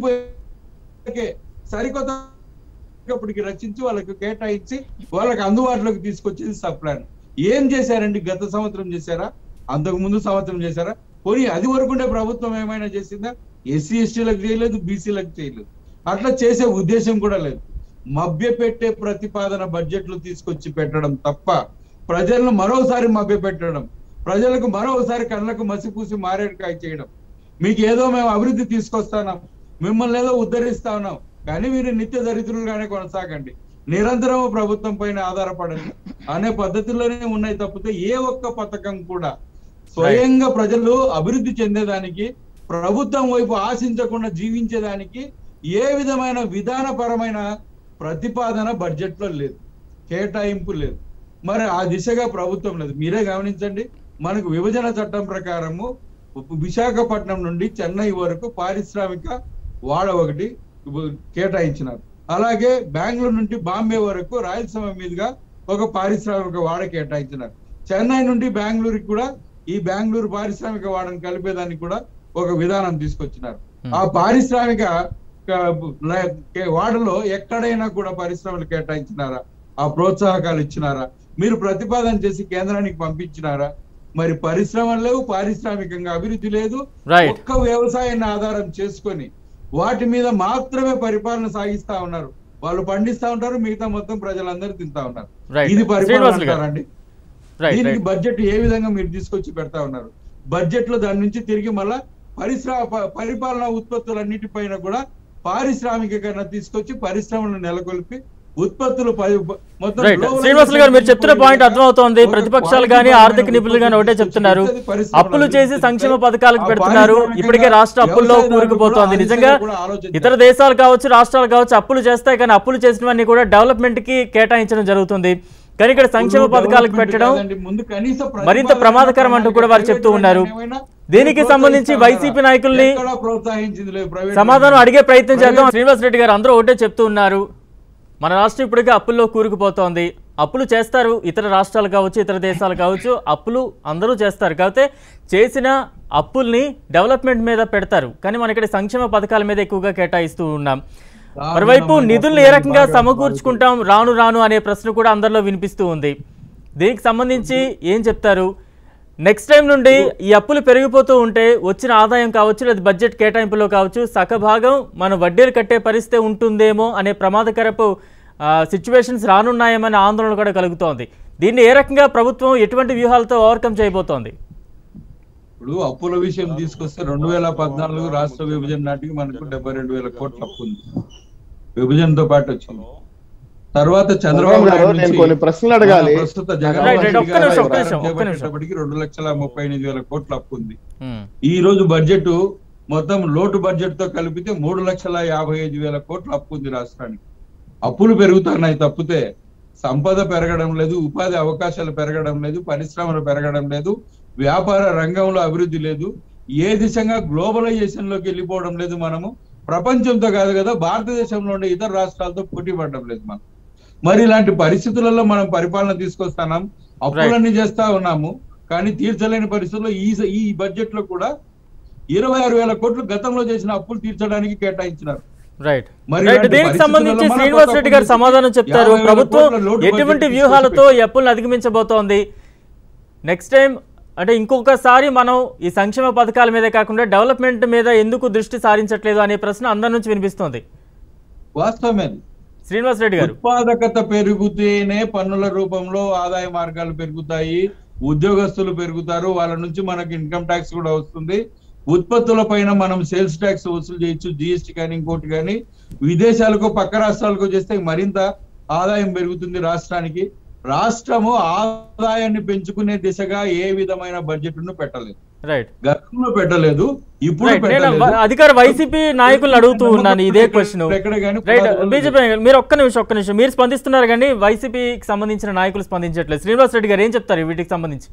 మిగిలిపోయే సరికొత్త అప్పటికి రచించి వాళ్ళకి కేటాయించి వాళ్ళకి అందుబాటులోకి తీసుకొచ్చేది సప్లైన్ ఏం చేశారండి గత సంవత్సరం చేశారా అంతకు ముందు సంవత్సరం చేశారా పోనీ అది వరకుండే ప్రభుత్వం ఏమైనా చేసిందా ఎస్సీ ఎస్టీలకు చేయలేదు బీసీలకు చేయలేదు అట్లా చేసే ఉద్దేశం కూడా లేదు మభ్య పెట్టే ప్రతిపాదన బడ్జెట్లు తీసుకొచ్చి పెట్టడం తప్ప ప్రజలను మరోసారి మభ్య పెట్టడం ప్రజలకు మరోసారి కళ్ళకు మసిపూసి మారేడుకాయ చేయడం మీకు ఏదో మేము అభివృద్ధి తీసుకొస్తాం మిమ్మల్ని ఏదో ఉద్ధరిస్తా ఉన్నాం కానీ మీరు నిత్య దరిద్రులుగానే కొనసాగండి నిరంతరం ప్రభుత్వం పైన ఆధారపడండి అనే పద్ధతిలోనే ఉన్నాయి తప్పితే ఏ ఒక్క పథకం కూడా స్వయంగా ప్రజలు అభివృద్ధి చెందేదానికి ప్రభుత్వం వైపు ఆశించకుండా జీవించేదానికి ఏ విధమైన విధానపరమైన ప్రతిపాదన బడ్జెట్ లో లేదు కేటాయింపు లేదు మరి ఆ దిశగా ప్రభుత్వం లేదు మీరే గమనించండి మనకు విభజన చట్టం ప్రకారము విశాఖపట్నం నుండి చెన్నై వరకు పారిశ్రామిక వాడ ఒకటి కేటాయించినారు అలాగే బెంగళూరు నుండి బాంబే వరకు రాయలసీమ మీదుగా ఒక పారిశ్రామిక వాడ కేటాయించినారు చెన్నై నుండి బెంగళూరుకి కూడా ఈ బెంగళూరు పారిశ్రామిక వాడని కలిపేదానికి కూడా ఒక విధానం తీసుకొచ్చినారు ఆ పారిశ్రామిక క- ల- కే- వాడలో ఎక్కడైనా కూడా పరిశ్రమలు కేటాయించినారా ఆ ప్రోత్సాహకాలు ఇచ్చినారా మీరు ప్రతిపాదన చేసి కేంద్రానికి పంపించినారా మరి పరిశ్రమలు లేవు పారిశ్రామికంగా అభివృద్ధి లేదు Right. ఒక్క వ్యవసాయాన్ని ఆధారం చేసుకొని వాటి మీద మాత్రమే పరిపాలన సాగిస్తా ఉన్నారు వాళ్ళు పండిస్తా ఉంటారు మిగతా మొత్తం ప్రజలందరూ తింటా ఉన్నారు Right. ఇది పరిపాలన శ్రీనివాసులు గారు. అంటారండి రైట్ దీనికి రైట్ బడ్జెట్ ఏ విధంగా మీరు తీసుకొచ్చి పెడతా ఉన్నారు బడ్జెట్ లో దాని నుంచి తిరిగి మళ్ళా పరిశ్రమ ప- పరిపాలనా ఉత్పత్తులన్నిటిపైన కూడా పారిశ్రామికీకరణ తీసుకొచ్చి పరిశ్రమలను నెలకొల్పి ఉత్పత్తులు పరి- మొత్తం రైట్ globalization శ్రీనివాసులు గారు మీరు చెప్తున్న పాయింట్ ఒక అర్థమవుతోంది ఒక ప్రతిపక్షాలు కానీ quality ఆర్థిక పరమైన నిపుణులు కానీ ఒకటే ఉత్పత్తులు చెప్తున్నారు తీసుకొచ్చి పరిశ్రమలు అప్పులు చేసి అభివృద్ధి సంక్షేమ చేస్తే పథకాలకు ఆ పెడుతున్నారు పారిశ్రామికంగా ఇప్పటికే రాష్ట్ర అప్పుల్లో వ్యవసాయదారులు కూరుకుపోతోంది కూడా ఆ నిజంగా దిశగా కూడా ఆలోచించాలి. ఇతర దేశాలు కావచ్చు రాష్ట్రాలు కావచ్చు అప్పులు చేస్తాయి కానీ అప్పులు చేసినవన్నీ కూడా డెవలప్మెంట్ కి కేటాయించడం జరుగుతుంది కానీ ఇక్కడ సంక్షేమ ఇప్పుడు పథకాలకు డెవలప్మెంట్ పెట్టడం కాదండి, ముందు కనీస మరింత ప్రతిపాదన ప్రమాదకరం అంటూ కూడా వారు చెప్తూ ఉన్నారు. ఏమైనా దీనికి ప్రోత్సహిస్తా సంబంధించి ఉన్నారా? వైసీపీ నాయకుల్ని ఎక్కడా ప్రోత్సహించింది లేదు ప్రైవేట్ సమాధానం రంగం. అడిగే ప్రయత్నం చేద్దాం ప్రైవేట్ శ్రీనివాస్ రెడ్డి గారు అందరూ ఒకటే చెప్తూ ఉన్నారు మన రాష్ట్రం ఇప్పటికే అప్పుల్లో కూరుకుపోతోంది అప్పులు చేస్తారు ఇతర రాష్ట్రాలు కావచ్చు ఇతర దేశాలు కావచ్చు అప్పులు అందరూ చేస్తారు కాకపోతే చేసిన అప్పుల్ని డెవలప్మెంట్ మీద పెడతారు కానీ మన ఇక్కడ సంక్షేమ పథకాల మీద ఎక్కువగా కేటాయిస్తూ ఉన్నాం మరోవైపు నిధుల్ని ఏ రకంగా సమకూర్చుకుంటాం రాను రాను అనే ప్రశ్న కూడా అందరిలో వినిపిస్తూ ఉంది దీనికి సంబంధించి ఏం చెప్తారు నెక్స్ట్ టైం నుండి ఈ అప్పులు పెరిగిపోతూ ఉంటే వచ్చిన ఆదాయం కావచ్చు లేదా బడ్జెట్ కేటాయింపులో కావచ్చు సగభాగం మనం వడ్డీలు కట్టే పరిస్థితి ఉంటుందేమో అనే ప్రమాదకరపు సిచ్యువేషన్స్ రానున్నాయేమనే ఆందోళన కూడా కలుగుతోంది దీన్ని ఏ రకంగా ప్రభుత్వం ఎటువంటి వ్యూహాలతో ఓవర్కమ్ చేయబోతోంది ఇప్పుడు అప్పుల విషయం తీసుకొస్తే రెండు వేల పద్నాలుగు రాష్ట్ర విభజన నాటికి మనకు డెబ్బై రెండు వేల కోట్ల అప్పు ఉంది విభజనతో పాటు వచ్చింది తర్వాత చంద్రబాబు బలరాం గారు, నాయుడు నేను నుంచి కొన్ని ప్రశ్నలు అడగాలి. మన ప్రస్తుత రైట్, జగన్మోహన్ రైట్, రెడ్డి ఒక్క గారు నిమిషం, ఒక్క అధికారం నిమిషం, ఒక్క నిమిషం. చేపట్టేటప్పటికి రెండు లక్షల ముప్పై ఎనిమిది వేల కోట్ల అప్పు ఉంది ఉమ్, ఈ రోజు బడ్జెట్ మొత్తం లోటు బడ్జెట్ తో కలిపితే మూడు లక్షల యాభై ఐదు వేల కోట్ల అప్పు ఉంది రాష్ట్రానికి అప్పులు పెరుగుతున్నాయి తప్పితే సంపద పెరగడం లేదు ఉపాధి అవకాశాలు పెరగడం లేదు పరిశ్రమలు పెరగడం లేదు వ్యాపార రంగంలో అభివృద్ధి లేదు ఏ దిశగా గ్లోబలైజేషన్ లోకి వెళ్ళిపోవడం లేదు మనము ప్రపంచంతో కాదు కదా భారతదేశంలో ఉండే ఇతర రాష్ట్రాలతో పోటీ పడడం లేదు మనం మరి ఇలాంటి పరిస్థితులలో మనం పరిపాలన తీసుకొస్తున్నాం అప్పులన్నీ చేస్తా ఉన్నాము కానీ తీర్చలేని పరిస్థితుల్లో ఈ స- ఈ బడ్జెట్ లో కూడా ఇరవై ఆరు వేల కోట్లు గతంలో చేసిన అప్పులు తీర్చడానికి కేటాయించినారు రైట్ మరి రైట్ ఇలాంటి దీనికి పరిస్థితుల్లో సంబంధించి మన శ్రీనివాస్ కొత్త రెడ్డి గారు అప్పులు సమాధానం చెప్తారు యాభై వేల ప్రభుత్వం కోట్ల లోటు ఎటువంటి బడ్జెట్ వ్యూహాలతో ఈ అప్పులను అధిగమించబోతోంది నెక్స్ట్ టైం అంటే ఇంకొకసారి మనం ఈ సంక్షేమ పథకాల మీదే కాకుండా డెవలప్మెంట్ మీద ఎందుకు దృష్టి సారించట్లేదు అనే ప్రశ్న అందరి నుంచి వినిపిస్తోంది వాస్తవమే అది. శ్రీనివాస్ రెడ్డి గారు ఉత్పాదకత పెరిగితేనే పన్నుల రూపంలో ఆదాయ మార్గాలు పెరుగుతాయి ఉద్యోగస్తులు పెరుగుతారు వాళ్ళ నుంచి మనకి ఇన్కమ్ ట్యాక్స్ కూడా వస్తుంది ఉత్పత్తుల పైన మనం సేల్స్ ట్యాక్స్ వసూలు చేయొచ్చు జిఎస్టీ కానీ ఇంకోటి కానీ విదేశాలకు పక్క రాష్ట్రాలకు చేస్తే మరింత ఆదాయం పెరుగుతుంది రాష్ట్రానికి రాష్ట్రము ఆదాయాన్ని పెంచుకునే దిశగా ఏ విధమైన బడ్జెట్ ను పెట్టలేదు రైట్ గతంలో పెట్టలేదు ఇప్పుడు రైట్ నేను పెట్టలేదు వ- అధికార వైసీపీ నాయకులను అడుగుతూ ఉన్నాను ఇదే క్వశ్చన్ ఎక్కడ కానీ రైట్ బీజేపీ మీరు ఒక్క నిమిషం ఒక్క నిమిషం మీరు స్పందిస్తున్నారు కానీ వైసీపీకి సంబంధించిన నాయకులు స్పందించట్లేదు శ్రీనివాస్ రెడ్డి గారు ఏం చెప్తారు వీటికి సంబంధించి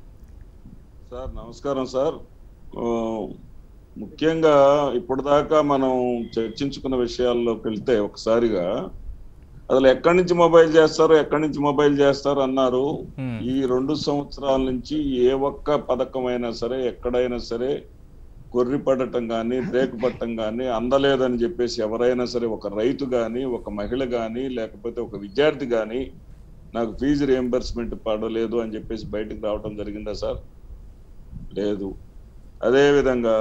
సార్ నమస్కారం సార్ ఆ, ముఖ్యంగా ఇప్పటిదాకా మనం చర్చించుకున్న విషయాల్లోకి వెళ్తే ఒకసారిగా అసలు ఎక్కడి నుంచి మొబైల్ చేస్తారు ఎక్కడి నుంచి మొబైల్ చేస్తారు అన్నారు Hmm. ఈ రెండు సంవత్సరాల నుంచి ఏ ఒక్క పథకమైనా సరే ఎక్కడైనా సరే కొర్రి పడటం కానీ బ్రేక్ పట్టడం కానీ అందలేదని చెప్పేసి ఎవరైనా సరే ఒక రైతు కానీ ఒక మహిళ కానీ లేకపోతే ఒక విద్యార్థి కానీ నాకు ఫీజు రియంబర్స్మెంట్ పడలేదు అని చెప్పేసి బయటకు రావడం జరిగిందా సార్ లేదు అదే విధంగా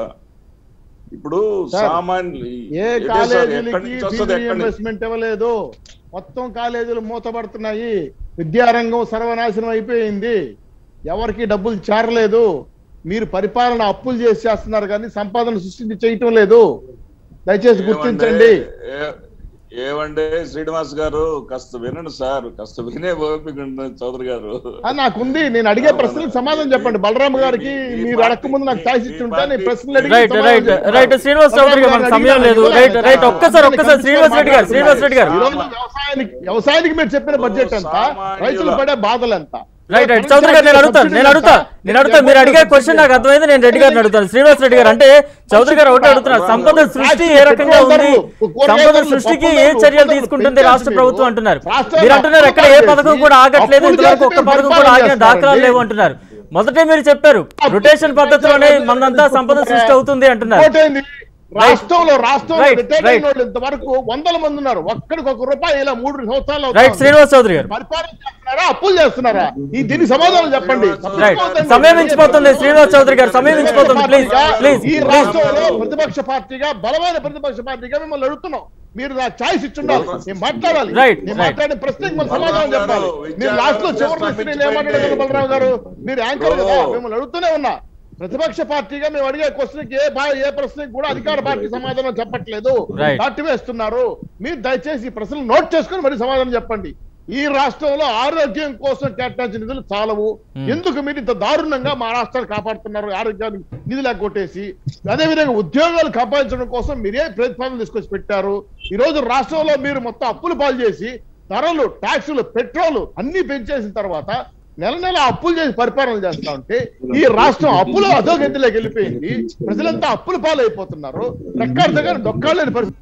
ఇప్పుడు సార్, సామాన్య ఏ ఇదే సార్, ఎక్కడి కాలేజీలకి నుంచి ఫీజు వస్తుంది ఎక్కడి నుంచి- రీఇంబర్స్మెంట్ ఇవ్వలేదు మొత్తం కాలేజీలు మూతపడుతున్నాయి విద్యారంగం సర్వనాశనం అయిపోయింది ఎవరికి డబ్బులు చేరలేదు మీరు పరిపాలన అప్పులు చేసి చేస్తున్నారు కానీ సంపాదన సృష్టించి చేయటం లేదు దయచేసి గుర్తించండి ఏమండే- ఏ- ఏమండే శ్రీనివాస్ గారు కాస్త వినండి సార్ కాస్త వినే ఓపిక ఉంటుంది చౌదరి గారు ఆ, నాకుంది నేను అడిగే ప్రశ్నలకు సమాధానం చెప్పండి బలరామ గారికి మీరు అడగక ముందు నాకు ఛాయిస్ ఇచ్చి ఉంటే నేను ప్రశ్నలు అడిగి రైట్ సమాధానం రైట్ చెప్తాను. రైట్ శ్రీనివాస్ చౌదరి గారు మనకు సమయం లేదు రైట్ రైట్ ఒక్కసారి ఒక్కసారి శ్రీనివాస్ రెడ్డి గారు శ్రీనివాస్ రెడ్డి గారు ఈరోజు వ్యవసాయానికి వ్యవసాయానికి మీరు చెప్పిన బడ్జెట్ ఎంత సామాన్యుల- రైతులు పడే బాధలు ఎంత రైట్ రైట్ చౌదరి గారు నేను అడుగుతాను నేను అడుగుతా నేను అడుగుతా మీరు అడిగే క్వశ్చన్ నాకు అర్థమైంది నేను రెడ్డి గారిని అడుగుతాను శ్రీనివాస్ రెడ్డి గారు అంటే చౌదరి గారు ఒకటే అడుగుతున్నారు సంపద సృష్టి ఏ రకంగా ఉంది సంపద సృష్టికి ఏ చర్యలు తీసుకుంటుంది రాష్ట్ర ప్రభుత్వం అంటున్నారు మీరు అంటున్నారు ఎక్కడ ఏ పథకం కూడా ఆగట్లేదు ఇంతవరకు ఒక్క పథకం కూడా ఆగిన దాఖలాలు లేవు అంటున్నారు మొదటే మీరు చెప్పారు రొటేషన్ పద్ధతిలోనే మందంతా సంపద సృష్టి అవుతుంది అంటున్నారు ఇంకోటేంది, రాష్ట్రంలో రాష్ట్రంలో Right, రిటైర్ right. అయిన వాళ్ళు ఇంతవరకు వందల మంది ఉన్నారు ఒక్కడికి ఒక రూపాయి ఇలా మూడు సంవత్సరాలు అవుతా రైట్ ఉంది. శ్రీనివాస్ చౌదరి గారు పరిపాలన చేస్తున్నారా అప్పులు చేస్తున్నారా ఈ దీనికి సమాధానం చెప్పండి రైట్ సమయం మించిపోతుంది శ్రీనివాస్ చౌదరి గారు సమయం మించిపోతుంది ప్లీజ్ ప్లీజ్ ఈ ప్లీజ్ రాష్ట్రంలో ప్రతిపక్ష పార్టీగా బలమైన ప్రతిపక్ష పార్టీగా మిమ్మల్ని అడుగుతున్నాం మీరు నా ఛాయిస్ ఇచ్చుండాలి నేను మాట్లాడాలి Right, నేను right. మాట్లాడే ప్రశ్నకి మన సమాధానం బలరాం గారు, చెప్పాలి మీరు లాస్ట్ లో చివరి నుంచి నేను ఏమాట్లాడగలను బలరాం గారు మీరు యాంకర్ కదా ఓ. మిమ్మల్ని అడుగుతూనే ఉన్నా ప్రతిపక్ష పార్టీగా మేము అడిగే క్వశ్చన్ ఏ భా- ఏ ప్రశ్నకి కూడా అధికార పార్టీ సమాధానం చెప్పట్లేదు Right. దాటి వేస్తున్నారు మీరు దయచేసి ఈ ప్రశ్నలు నోట్ చేసుకొని మరి సమాధానం చెప్పండి ఈ రాష్ట్రంలో ఆరోగ్యం కోసం కేటాయించిన నిధులు చాలవు ఎందుకు మీరు ఇంత దారుణంగా మా రాష్ట్రాన్ని కాపాడుతున్నారు ఆరోగ్యాన్ని నిధులు కొట్టేసి అదే విధంగా ఉద్యోగాలు కాపాడించడం కోసం మీరే ప్రతిపాదన తీసుకొచ్చి పెట్టారు ఈ రోజు రాష్ట్రంలో మీరు మొత్తం అప్పులు పాలు చేసి ధరలు ట్యాక్సులు పెట్రోల్ అన్ని పెంచేసిన తర్వాత నెల నెల అప్పులు చేసి పరిపాలన చేస్తా ఉంటే ఈ రాష్ట్రం అప్పులు అధోగతిలోకి వెళ్ళిపోయింది ప్రజలంతా అప్పుల పాలైపోతున్నారు రెక్కాడు దగ్గర డొక్కాలేని పరిస్థితి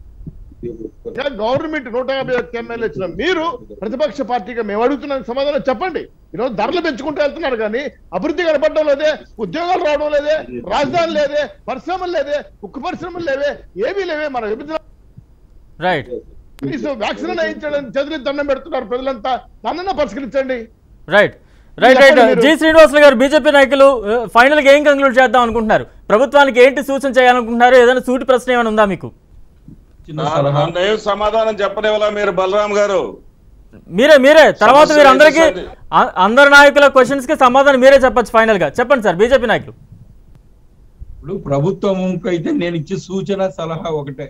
గవర్నమెంట్ నూట యాభై ఒక్క ఎమ్మెల్యే ఇచ్చిన మీరు ప్రతిపక్ష పార్టీగా మేము అడుగుతున్న సమాధానం చెప్పండి ఈరోజు ధరలు పెంచుకుంటూ వెళ్తున్నారు కానీ అభివృద్ధి కనపడడం లేదే ఉద్యోగాలు రావడం లేదే రాజధాని లేదే పరిశ్రమలు లేదే ఉక్కు పరిశ్రమలు లేవే ఏమీ లేవే మన విభజన రైట్ కనీసం వ్యాక్సిన్ వేయించడం చదివి దండం పెడుతున్నారు ప్రజలంతా దాన్నన్నా పరిష్కరించండి రైట్ రైట్ రైట్ చెప్పండి మీరు. జి శ్రీనివాసులు గారు బీజేపీ నాయకులు ఫైనల్ గా ఏం కంక్లూడ్ చేద్దాం అనుకుంటున్నారు ప్రభుత్వానికి ఏంటి సూచన చేయాలనుకుంటున్నారు ఏదైనా సూటి ప్రశ్న ఏమైనా ఉందా మీకు చిన్న సలహా నన్ను ఏం సమాధానం చెప్పనివ్వాలా మీరు బలరాం గారు మీరే మీరే తర్వాత సమస్య మీరు ఏంటి అందరికి సార్? అ- అందరి నాయకుల క్వశ్చన్స్ కి సమాధానం మీరే చెప్పొచ్చు ఫైనల్ గా చెప్పండి సార్ బీజేపీ నాయకులు ఇప్పుడు ప్రభుత్వంకి అయితే నేను ఇచ్చే సూచన సలహా ఒకటే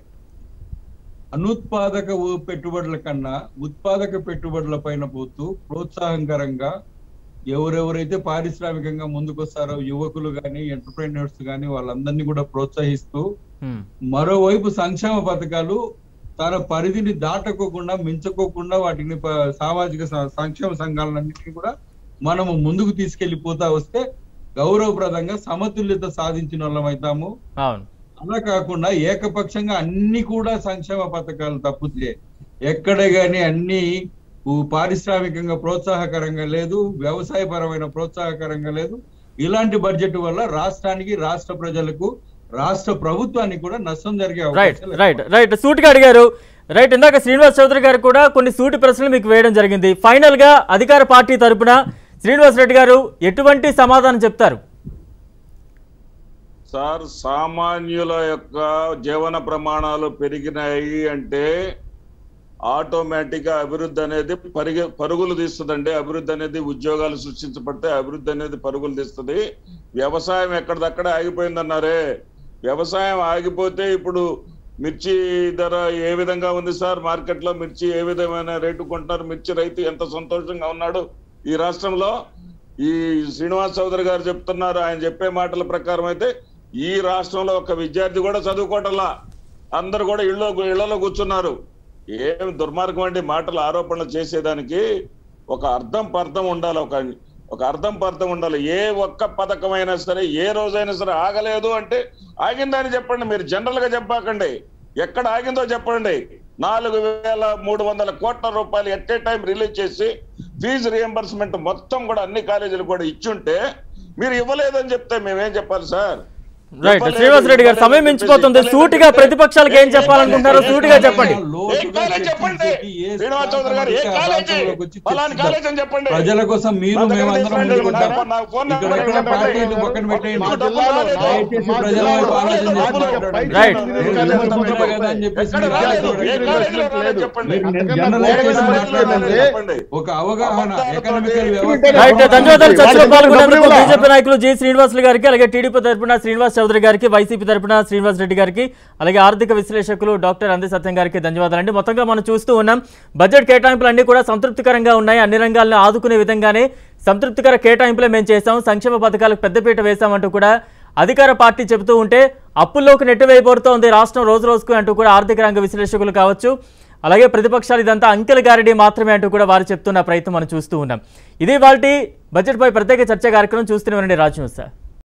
అనుత్పాదక ఉ- పెట్టుబడుల కన్నా ఉత్పాదక పెట్టుబడుల పైన పోతూ ప్రోత్సాహకరంగా ఎవరెవరైతే పారిశ్రామికంగా ముందుకొస్తారో యువకులు కానీ ఎంటర్ప్రైనర్స్ కానీ వాళ్ళందరినీ కూడా ప్రోత్సహిస్తూ హ్మ్. మరోవైపు సంక్షేమ పథకాలు తన పరిధిని దాటకోకుండా మించుకోకుండా వాటిని ప- సామాజిక స- సంక్షేమ సంఘాలన్నింటినీ కూడా మనము ముందుకు తీసుకెళ్లిపోతా వస్తే గౌరవప్రదంగా సమతుల్యత సాధించిన వాళ్ళం అవుతాము అవును అలా కాకుండా ఏకపక్షంగా అన్ని కూడా సంక్షేమ పథకాలు తప్పితే ఎక్కడ గాని అన్ని ఊ- పారిశ్రామికంగా ప్రోత్సాహకరంగా లేదు వ్యవసాయపరమైన ప్రోత్సాహకరంగా లేదు ఇలాంటి బడ్జెట్ వల్ల రాష్ట్రానికి రాష్ట్ర ప్రజలకు రాష్ట్ర ప్రభుత్వానికి కూడా నష్టం జరిగే రైట్ అవకాశాలు రైట్ రైట్ సూటిగా అడిగారు రైట్ ఇందాక శ్రీనివాస్ చౌదరి గారు కూడా కొన్ని సూటి ప్రశ్నలు మీకు వేయడం జరిగింది ఫైనల్ గా అధికార పార్టీ తరపున శ్రీనివాస్ రెడ్డి గారు ఎటువంటి సమాధానం చెప్తారు సార్ సామాన్యుల యొక్క జీవన ప్రమాణాలు పెరిగినాయి అంటే ఆటోమేటిక్ గా అభివృద్ధి అనేది పరిగె పరుగులు తీస్తుందండి అభివృద్ధి అనేది ఉద్యోగాలు సృష్టించబడితే అభివృద్ధి అనేది పరుగులు తీస్తుంది వ్యవసాయం ఎక్కడిదక్కడ ఆగిపోయిందన్నారే వ్యవసాయం ఆగిపోతే ఇప్పుడు మిర్చి ధర ఏ విధంగా ఉంది సార్ మార్కెట్ లో మిర్చి ఏ విధమైన రేటు కొంటున్నారు మిర్చి రైతు ఎంత సంతోషంగా ఉన్నాడు ఈ రాష్ట్రంలో ఈ శ్రీనివాస్ చౌదరి గారు చెప్తున్నారు ఆయన చెప్పే మాటల ప్రకారం అయితే ఈ రాష్ట్రంలో ఒక విద్యార్థి కూడా చదువుకోవటంలా అందరు కూడా ఇళ్ళలో ఇళ్లలో కూర్చున్నారు ఏం దుర్మార్గం అండి మాటలు ఆరోపణలు చేసేదానికి ఒక అర్థం పర్థం ఉండాలి ఒక ఒక అర్థం పర్థం ఉండాలి ఏ ఒక్క పథకం అయినా సరే ఏ రోజైనా సరే ఆగలేదు అంటే ఆగిందని చెప్పండి మీరు జనరల్ గా చెప్పాకండి ఎక్కడ ఆగిందో చెప్పండి నాలుగు వేల మూడు వందల కోట్ల రూపాయలు ఎట్ ఏ టైం రిలీజ్ చేసి ఫీజు రియంబర్స్మెంట్ మొత్తం కూడా అన్ని కాలేజీలు కూడా ఇచ్చుంటే మీరు ఇవ్వలేదని చెప్తే మేమేం చెప్పాలి సార్ రైట్ శ్రీనివాస్ రెడ్డి గారు సమయం మించిపోతుంది సూటిగా ప్రతిపక్షాలకు ఏం చెప్పాలనుకుంటారో సూటిగా చెప్పండి ఏ కాలేజ్ చెప్పండి శ్రీనివాస్ చౌదరి గారు ఏ కాలేజీ ఫలాని కాలేజ్ అని చెప్పండి ప్రజల కోసం మీరు నా దగ్గర మేము అందరం తీసుకోండి. ముందుకుంటాం. నా- నా ఫోన్ ఇక్కడ నెంబర్ ఎక్కడ చెప్పండి. పార్టీలు పక్కన పెట్టేయండి. మా జిల్లాలో దయచేసి మా ప్రజల వైపు ఆలోచన చేసి జిల్లాలో మాట్లాడండి. రైట్. నేను ముఖ్యమంత్రి కదా అని చెప్పేసి ఎక్కడ మీరు రాలేదు? రాలేదు. ఏ కాలేజీలో రాలేదు చెప్పండి మీరు నేను అంతకన్నా జనరలైజ్ చేసి గొప్ప మాట్లాడండి. చెప్పండి. ఒక అవగాహన అబద్ధాలతోటి ఎకనామికల్ రైట్ వ్యవస్థ ధన్యవాదాలు చర్చలో పాల్గొన్నందుకు డబ్బులు బీజేపీ నాయకులు జి శ్రీనివాసులు గారికి అలాగే టీడీపీ తరపున శ్రీనివాస్ చౌదరి గారికి వైసీపీ తరపున శ్రీనివాస్ రెడ్డి గారికి అలాగే ఆర్థిక విశ్లేషకులు డాక్టర్ అంది సత్యం గారికి ధన్యవాదాలండి మొత్తంగా మనం చూస్తూ ఉన్నాం బడ్జెట్ కేటాయింపులు అన్ని కూడా సంతృప్తికరంగా ఉన్నాయి అన్ని రంగాలను ఆదుకునే విధంగానే సంతృప్తికర కేటాయింపులే మేము చేశాం సంక్షేమ పథకాలకు పెద్దపీట వేశామంటూ కూడా అధికార పార్టీ చెబుతూ ఉంటే అప్పుల్లోకి నెట్టివేయబడుతోంది రాష్ట్రం రోజు రోజుకు అంటూ కూడా ఆర్థిక రంగ విశ్లేషకులు కావచ్చు అలాగే ప్రతిపక్షాలు ఇదంతా అంకెల గారిడి మాత్రమే అంటూ కూడా వారు చెప్తున్న ప్రయత్నం మనం చూస్తూ ఉన్నాం ఇది వాళ్ళ బడ్జెట్పై ప్రత్యేక చర్చ కార్యక్రమం చూస్తూనే ఉండండి రాజు న్యూస్ సార్